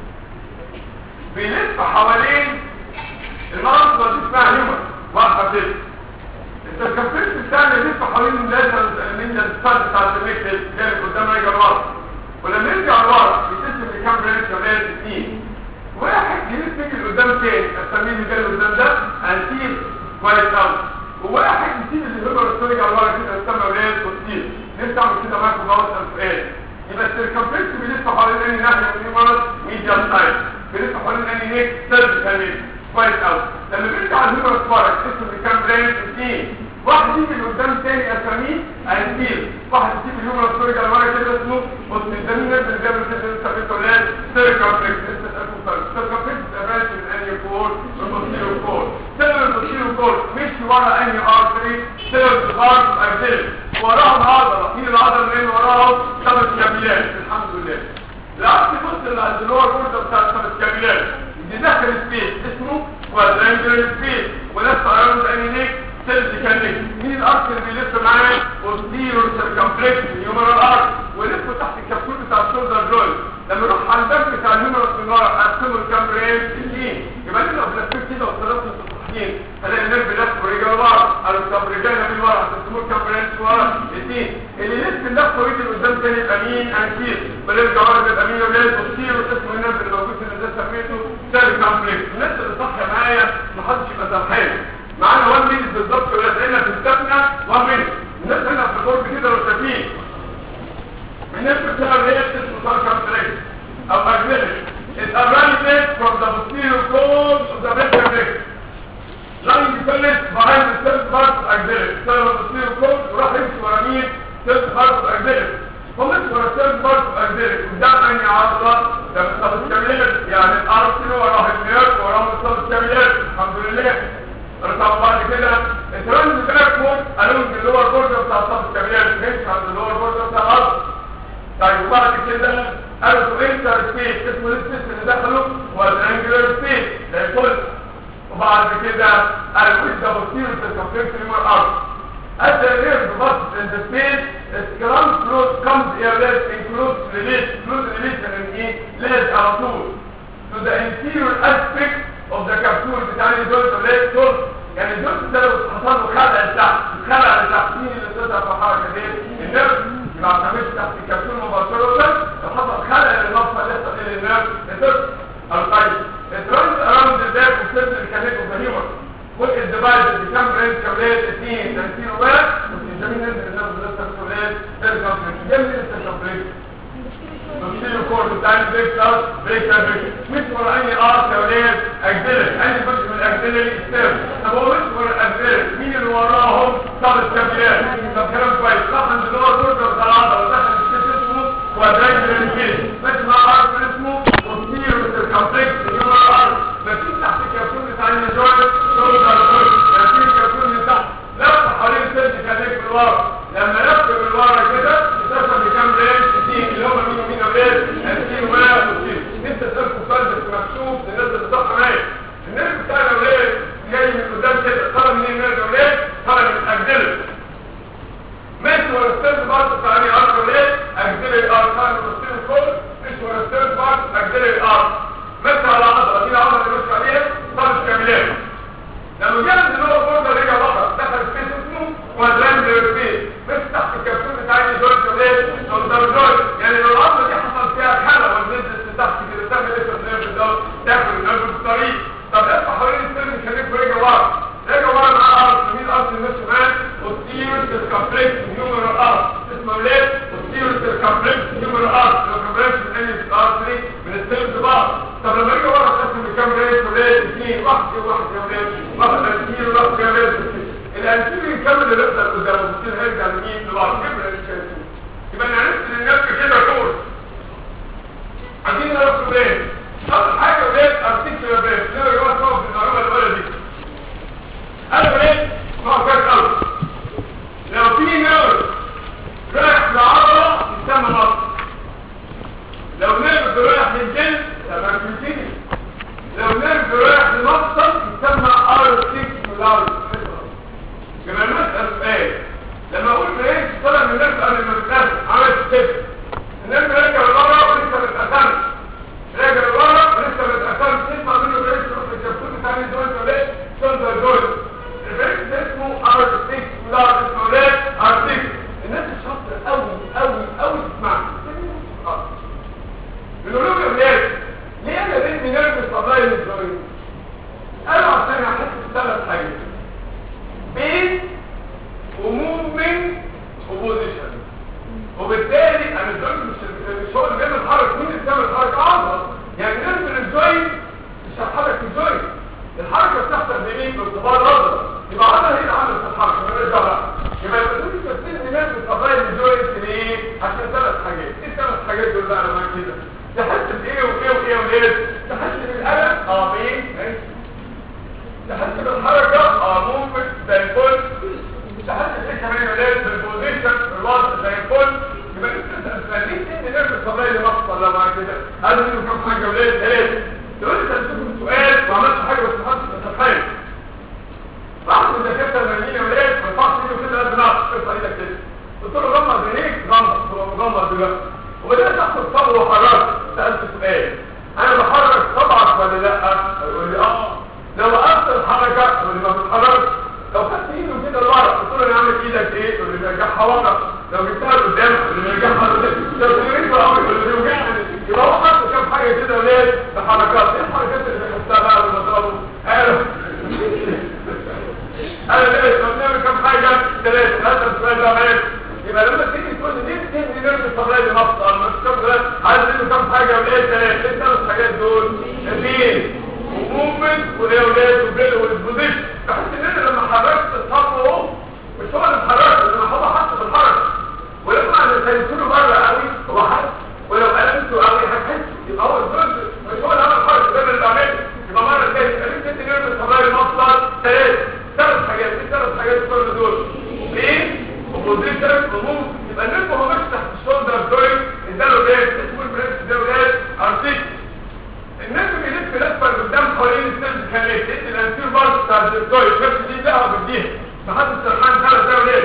بيلف حوالين المنطقة دي اسمها هيومن واقفة كده السيركمفلكس بتاعنا يلف حوالين اللازم من الستارت بتاع السميك جاي قدام راجع لورا ولما يرجع لورا بيتقسم لكام برانش يا ولاد اثنين واحد يلف يجي لقدام تاني اسميه اللي جاي قدام ده انتير كويس قوي وواحد يسيب اللي هو السوري على ورا كده يسمى ولاد وكتير نفسي اعمل كده معاكم بقى سؤال يبقى السيركمفلكس بيلف حوالين انهي ناحيه من الهيومرس ميديال سايد بيلف حوالين انهي نيك سيرفيكال نيك كويس قوي لما بيرجع الهيومرس ورا اسمه كام برانش اثنين واحد يجي لقدام تاني اسميه انتير واحد يسيب الهيومرس سوري على ورا كده اسمه والسيدامين نفس اللي جاب كده لسه ولاد سيركمفلكس السيركمفلكس ابراج من انهي كور والبوستيريو كور سبب البوستيريو كور مش ورا انهي ارتري سبب الغرب اجزل وراهم عضله مين العضله اللي وراهم خمس كابيلات الحمد لله العكس بص اللي عند اللور بورده بتاع الخمس كابيلات دي داخل سبيس اسمه كوادرانجلر سبيس ولسه اراوند انهي نيك سيلز كانك مين الارك اللي بيلف معاه بوستيريو سيركمفلكس الهيومرال ارك ولف تحت الكبسول بتاع الشولدر جوينت لما نروح على الباب بتاع الهيومرس من ورا اقسمه الكام برين اثنين يبقى لنا لو لفيت كده وصرفت التصحيحين هلاقي النرف لف ورجع ورا او الكام رجعنا من ورا هتقسموه الكام برين من ورا اثنين اللي لف اللف ويجي لقدام تاني يبقى مين انكير بنرجع ورا بيبقى مين ولاد بوستيريو اسمه النرف اللي موجود في اللي سميته سيركمفلكس الناس اللي صح معايا محدش يبقى سرحان معانا 1 مينت بالظبط ولا هنا في السفنه 1 مينت الناس هنا في الغرب كده لو شايفين الناس بتاع الرياض اسمه سيركمفلكس او اجنبي it arises from the posterior cone of the ventral neck lying defendant behind the third part of axillary بسبب الposterior cone وراح يمشي ورا مين third part of axillary فمشي ورا third part of axillary قدام انهي عضله ده مصاب الكاميرات يعني الارسل وراه النيرف وراه مصاب الكاميرات الحمد لله رقم بعد كده الترند باك فوق قالوا ان اللور بوردر بتاع صف الكاميرات مش عند اللور بوردر بتاع الارض طيب وبعد كده قالوا تو انتر سبيس اسمه السبيس اللي دخله هو الانجلر سبيس ده الكل وبعد كده قالوا with the posterior circumference femur arch as the nerve passes in the space its ground flow comes airless includes release includes release من ايه لازق على طول to the interior aspect of the capsule بتاع الجولد اللي هي يعني الجزء ده لو حصل له خلع لتحت الخلع لتحت مين اللي بتظهر في الحركه دي النرف يبقى ما بتعملش تحت الكبسول مباشره لو حصل خلع للمفصل يحصل الى النرف النرف الطيب الترانس اراوند الباك وسيرت الكانيك اوف ذا هيومن كل الديفايد بكام رينج كابلات اثنين تنسير واحد وتنجمين ننزل النرف لسه كابلات ترجع من جنب لسه كابلات نصير كورد بتاع البريك اوت بريك اوت مش ورا اي ارت يا ولاد اجدلك اي جزء من الاجدلة السيرف طب هو مش ورا الاجدلة مين اللي وراهم طب الكابلات طب كلام كويس صح ان اللي هو البرجر بتاع العضله ودخل الشيء اسمه كوادرانجل الكيس مش مع ارت اسمه وتصير مثل كومبلكس هيومن ارت مفيش تحت الكابسول بتاع الجوينت شولدر جوينت مفيش الكابسول من تحت لف حوالين سيرت كانيك بالورا لما لف بالورا كده يتصل بكام رينج اثنين اللي هم مين ومين اولاد الاثنين واحد واثنين انت تسالكم سؤال بس مكتوب للناس اللي صح معايا الناس بتاع الاولاد جاي من قدام كده طلع منين الناس الاولاد طلع من اجدله ماشي ورا السيرف بارت بتاع انهي ارض اولاد اجدله الارض طلع من التصوير الكل ماشي ورا السيرف بارت اجدله الارض ماشي على عضله دي العضله اللي ماشي عليها طلع كاملات لما جاب اللي هو برضه رجع بره دخل سبيس اسمه كوادرانجلر سبيس بس تحت الكبسول بتاع الجوينت كمان شولدر جوينت يعني لو العضله دي حصل فيها حاله ونزلت لتحت كده تعمل ايه في النيرف ده تاكل النيرف في الطريق طب لف حوالين السيرف مش هنك ورجع ورا رجع ورا مع ارض مين الارض اللي ماشي معاه posterior circumflex humeral arch اسمه ولاد posterior circumflex humeral arch لو كبرت من اي ارتري من السيرف بعض طب لما رجع ورا تقسم بكام ريت ولاد اثنين واحد واحد يا ولاد واحد اثنين وواحد يا ولاد الانتيري يكمل اللي يقدر قدامه ممكن هيرجع لمين لبعض كبر الانتيري يبقى انا عرفت ان الناس كده كورس عايزين نعرف ولاد اول حاجه ولاد ارتكل بريك لو يا جماعه في المعلومه الاولى دي انا ولاد ما كويس قوي لو في نيرف رايح لعضله يسمى مصر لو نيرف رايح للجلد تبقى كيوتيني لو نيرف رايح لمفصل يسمى ارتكولار يبقى المسألة سؤال لما اقول بريك طلع من النيرف قبل ما بتقابل عملت كده النيرف راجع لورا ولسه ما اتقسمش راجع لورا ولسه ما اتقسمش تسمع منه بريك تروح للكبسول بتاع الجوينت ولا ايه؟ شولدر جوينت البريك ده اسمه ارتكولار اسمه ولاد ارتكل الناس الشاطره قوي قوي قوي تسمعني بنقول لهم يا ولاد ليه انا ريتمي نيرف سبلاي للجوينت قالوا عشان احس بثلاث حاجات بين وموفمنت وبوزيشن وبالتالي انا الجوينت مش مش هو اللي بيعمل حركه مين اللي بيعمل حركه عضله يعني نيرف الجوينت مش هتحرك الجوينت الحركه بتحصل بمين بارتباط عضله يبقى عضله هي اللي عملت الحركه مالهاش دعوه يبقى الدكتور تفسير دماغ الصبايا الجوينت ليه عشان ثلاث حاجات ايه الثلاث حاجات دول بقى انا معاك كده تحس بايه وايه وايه وايه تحس بالالم اه بايه ماشي تحس بالحركه اه ممكن زي الفل تحس بايه كمان يا ولاد بالبوزيشن بالوضع زي الفل يبقى انت تسالني ان نفس الصبايا اللي مخصص لو معاك كده قالوا منه كم حاجه يا ولاد ايه تقول لي سالتكم سؤال وعملت حاجه بس ما حدش متخيل بعض الدكاتره الماليين يا ولاد ما ينفعش يجوا كده لازم اعرف ترفع ايدك كده قلت له غمض عينيك غمض هو مغمض دلوقتي وبدات اخد صبر وحركت سالت سؤال انا بحرك صبعك ولا لا يقول لي اه لو وقفت الحركه يقول لي ما بتتحركش لو خدت ايده كده لورا قلت له انا عامل ايدك ايه يقول لي برجعها ورا لو جبتها لقدام يقول لي برجعها لقدام لو تجريت ورا يقول لي بيوجعني يبقى هو حط كام حاجه كده ولاد بحركات ايه الحركات اللي بيحسها بقى لما ضربه قالوا انا ليه بنعمل كام حاجه ثلاثه هذا السؤال ده ماشي يبقى لما تيجي تقول لي ليه بتدي نرد الصبايا لمصر انا مش كام ثلاث عايز عايزين كام حاجه ولاد ثلاثه ايه الثلاث حاجات دول البين وموفمنت والاولاد والبيل والبوزيشن بحس ان انا لما حركت الخطوه اهو مش هو اللي اتحركت لما هو حس بالحركه ولما انا سيبته بره قوي هو حس ولو قلمته قوي هتحس يبقى هو الجزء مش هو اللي عمل الحركه ده اللي عمله يبقى مره ثانيه قلت انت نرمي الصغير مصدر ثلاث ثلاث حاجات ايه ثلاث حاجات كل دول ايه وبوزيشن وموف يبقى النفس هو ماشي تحت الشولدر جوينت اداله ده اسمه البريس ده ولاد ارتيك النفس بيلف لفه لقدام حوالين السيلز كانت تدي الانتير بارت بتاع الجوينت نفس دي بقى وبديها محدش سرحان ثلاث ده ولاد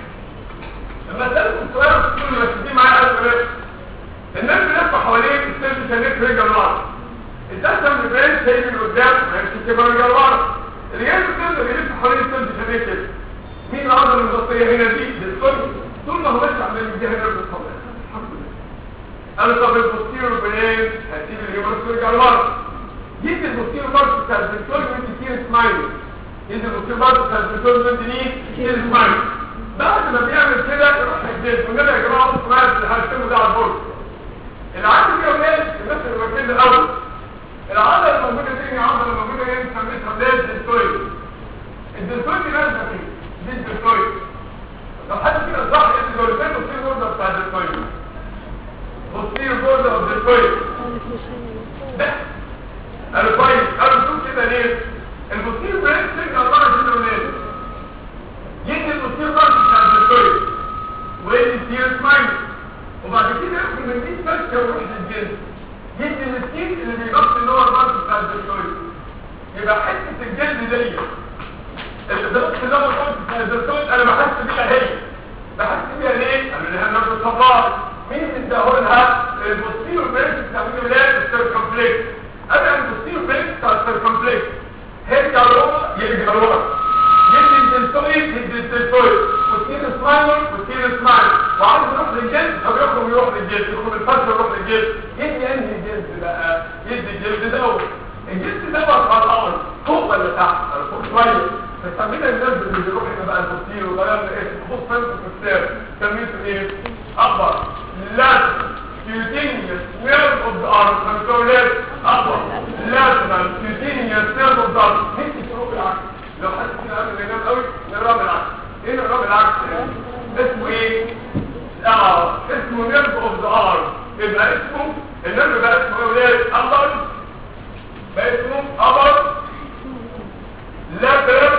لما سالكم سؤال بتقولوا بس دي معايا قلب بس الناس بيلف حوالين السيلز كانت رجل ورا الدسم البريس هيجي من قدام ما يمشيش يبقى رجل ورا الرجال السيلز بيلف حوالين السيلز كانت كده مين العضله المغطيه هنا دي بالكل طول ما هو ماشي عمال يديها نرف الصدر الحمد لله قالوا طب البوستيرو برين هتسيب الهيومرس ويرجع لورا جيت البوستيرو بارت بتاع الدكتور وانت كتير سمايل جيت البوستيرو بارت بتاع الدكتور وانت مين كتير سمايل بعد ما بيعمل كده يروح الجيش والنبي يا جماعه بصوا معايا اللي هرسمه ده على البورد العادي دي يا ولاد الناس اللي واكلين الاول العضله الموجوده دي عضله موجوده هنا بنسميها بلاد دلتويد الدلتويد دي لازمه فيه دي الدلتويد لو حد كده صح اسمه الدلتويد والسير بوردر بتاع الدلتويد والسير بوردر الدلتويد ده قالوا كويس قالوا شوف كده ليه البوستير بريد سيجنال الله كده وليه يدي البوستير بارت بتاع الدلتويد ويدي السير سمايل وبعد كده ياخد من دي فكه ويروح للجلد يدي السكين اللي بيغطي اللور بارت بتاع الدلتويد يبقى حته الجلد دي الضغط ده مرتبط بالدكتور انا بحس بيها هي بحس بيها ليه انا لها نفس الصفار مين اللي اداهولها البوستيرو بريس بتاع الولاد السيركمفلكس انا البوستيرو بريس بتاع السيركمفلكس هيرجع لورا يرجع لورا يدي الدلتويد يدي الدلتويد وستير سمايلر وستير سمايل وعايز يروح للجلد طب يخرج يروح للجلد يخرج الفتره يروح للجلد يدي انهي الجلد بقى يدي الجلد دوت الجلد دوت على الارض فوق ولا تحت فوق شويه فسمينا الناس اللي بيروح هنا بقى البوستير وغيرنا ايه بص فين في الكتاب سميته ايه اكبر لا cutaneous nerve of the arm controlled upper lateral cutaneous nerve of the arm نفسي تروح بالعكس لو حد فينا قبل ما ينام قوي نقرا بالعكس ايه نقرا بالعكس اسمه ايه اه اسمه nerve of the arm يبقى اسمه النرف بقى اسمه ايه ولاد upper بقى اسمه upper lateral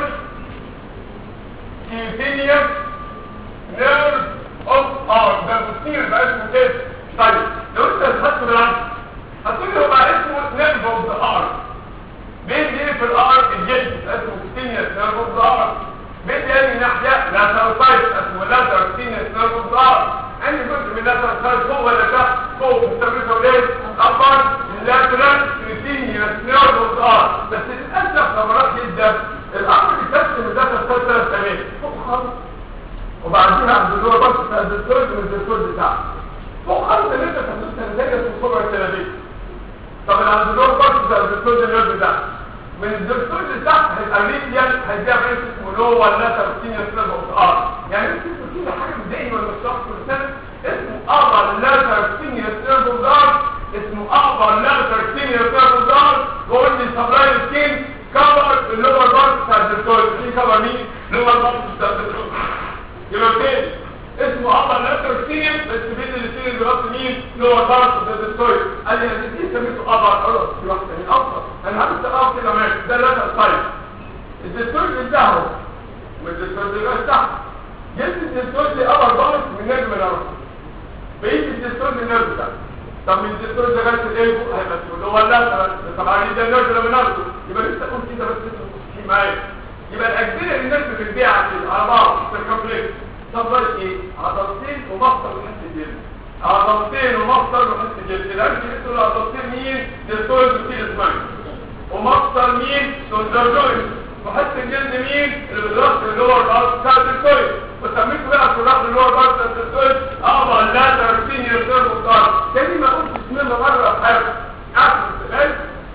cutaneous nerve of arm ده بتصير بقى اسمه كده طيب لو انت خدته بالعكس هتقول له بقى اسمه nerve of the arm بين دي في الارم الجلد اسمه cutaneous nerve of the arm بين دي انهي ناحيه lateral side اسمه lateral cutaneous nerve of the arm انهي جزء من lateral side فوق ولا تحت فوق بنسميه ولاد upper lateral cutaneous nerve of the arm بس للاسف لما راح يبدا الامر بيكتب من ذات الثلاث ثلاث ثواني فوق خالص وبعديها عند اللور بس بتاع الدكتور من الدكتور بتاعه فوق خالص اللي انت تحدث نتيجه في الصبع الثلاثيه طب اللي عند اللور بس بتاع الدكتور اللي بتاعه من الدكتور اللي تحت هيبقى ريديان هيديها فريس اسمه لو ولا ترسينيا سلاب اوف ار يعني انت كل حاجه بدائي ولا شخص كل سنه اسمه اقرا لا ترسينيا سلاب اوف ار اسمه اقرا لا ترسينيا سلاب اوف ار بقول لي سبلاي سكين كفر اللور بارت بتاع الدكتور في كفر مين اللور بارت بتاع الدكتور يبقى تاني اسمه ابا لاتر سيم بس بين الاثنين اللي بيغطي مين لور بارت بتاع الدكتور قال لي انا دي سميته ابا خلاص في واحده من افضل انا هعمل تقاف كده معاك ده لاتر سايد الدكتور بتاعه والدكتور اللي تحت جبت الدكتور دي ابا بارت من نجم الارض بقيت الدكتور من النرد ده طب من الدكتور ده جالس الايجو هيبقى اللي هو لا طبعا ده النرد اللي بناخده يبقى لسه قلت كده بس في معايا يبقى الاجزاء اللي الناس بتبيع على بعض في الكومبلكس تفضل ايه عضلتين ومفصل وحته جلد عضلتين ومفصل وحته جلد الانت بتقول عضلتين مين دكتور بتيل اسمعني ومفصل مين سوندرجوين وحته الجلد مين اللي بيضغط اللور بارت بتاع الدكتور وسميته بقى في الرحم اللور بارت بتاع الدكتور اه لا ترسين يرسل مختار تاني ما قلت بسم الله مره في حياتي عارف ازاي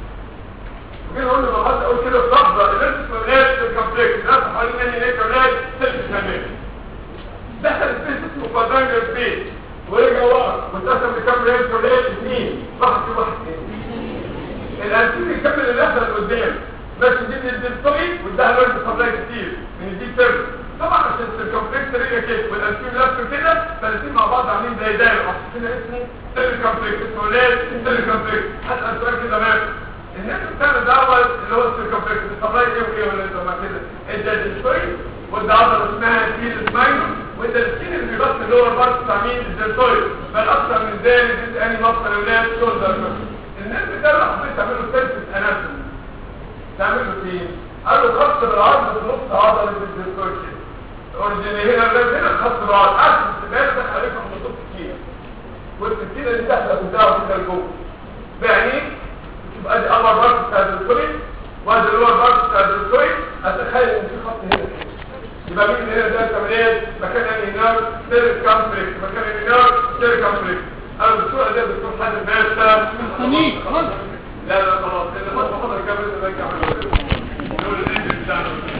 وكده اقول له بحط اقول كده الضغطه اللي انت في الكومبلكس الناس حوالين اني هيك ولاد ست كمان دخل البيت اسمه كوادرانجر بيت ورجع ورا واتقسم لكام ريال ولاد اثنين واحد في واحد اثنين الانسين يكمل اللحظه اللي قدام بس دي من الدلتوي وده لون سبلاي كتير من دي سيرف طبعا عشان السيركمفلكس هي كده والانسين نفسه كده فالاثنين مع بعض عاملين زي دايره عشان كده اسمه سيركمفلكس اسمه ليه سيركمفلكس هسال سؤال كده ماشي الناس بتعمل دوت اللي هو السيركمفلكس السبلاي ايه وايه ولا انت ما كده ادى الدلتوي وده عضله اسمها الكيل سماينو وده السكين اللي بيغطي اللور بارت بتاع مين الدلتوي بل اكتر من ذلك اني مصر اولاد شولدر الناس بتعمل حضرتك تعملوا سيرفس اناتومي تعملوا فين قالوا خط بالعرض في نص عضله الدلتوي اوريجيني هنا الناس هنا خط بالعرض عارف السباق ده حضرتك محطوط كتير والسكينه دي داخله في الدعوه كده لجوه يعني تبقى دي اول بارت بتاع الدلتوي وادي اللور بارت بتاع الدلتوي هتخيل ان في خط هنا يبقى مين هنا ده تمرين مكان الانار سيرك كامبريك مكان الانار سيرك كامبريك انا الدكتور ده دكتور حد باشا مستنيك خلاص لا لا خلاص اللي خلاص خلاص كمل ده كمل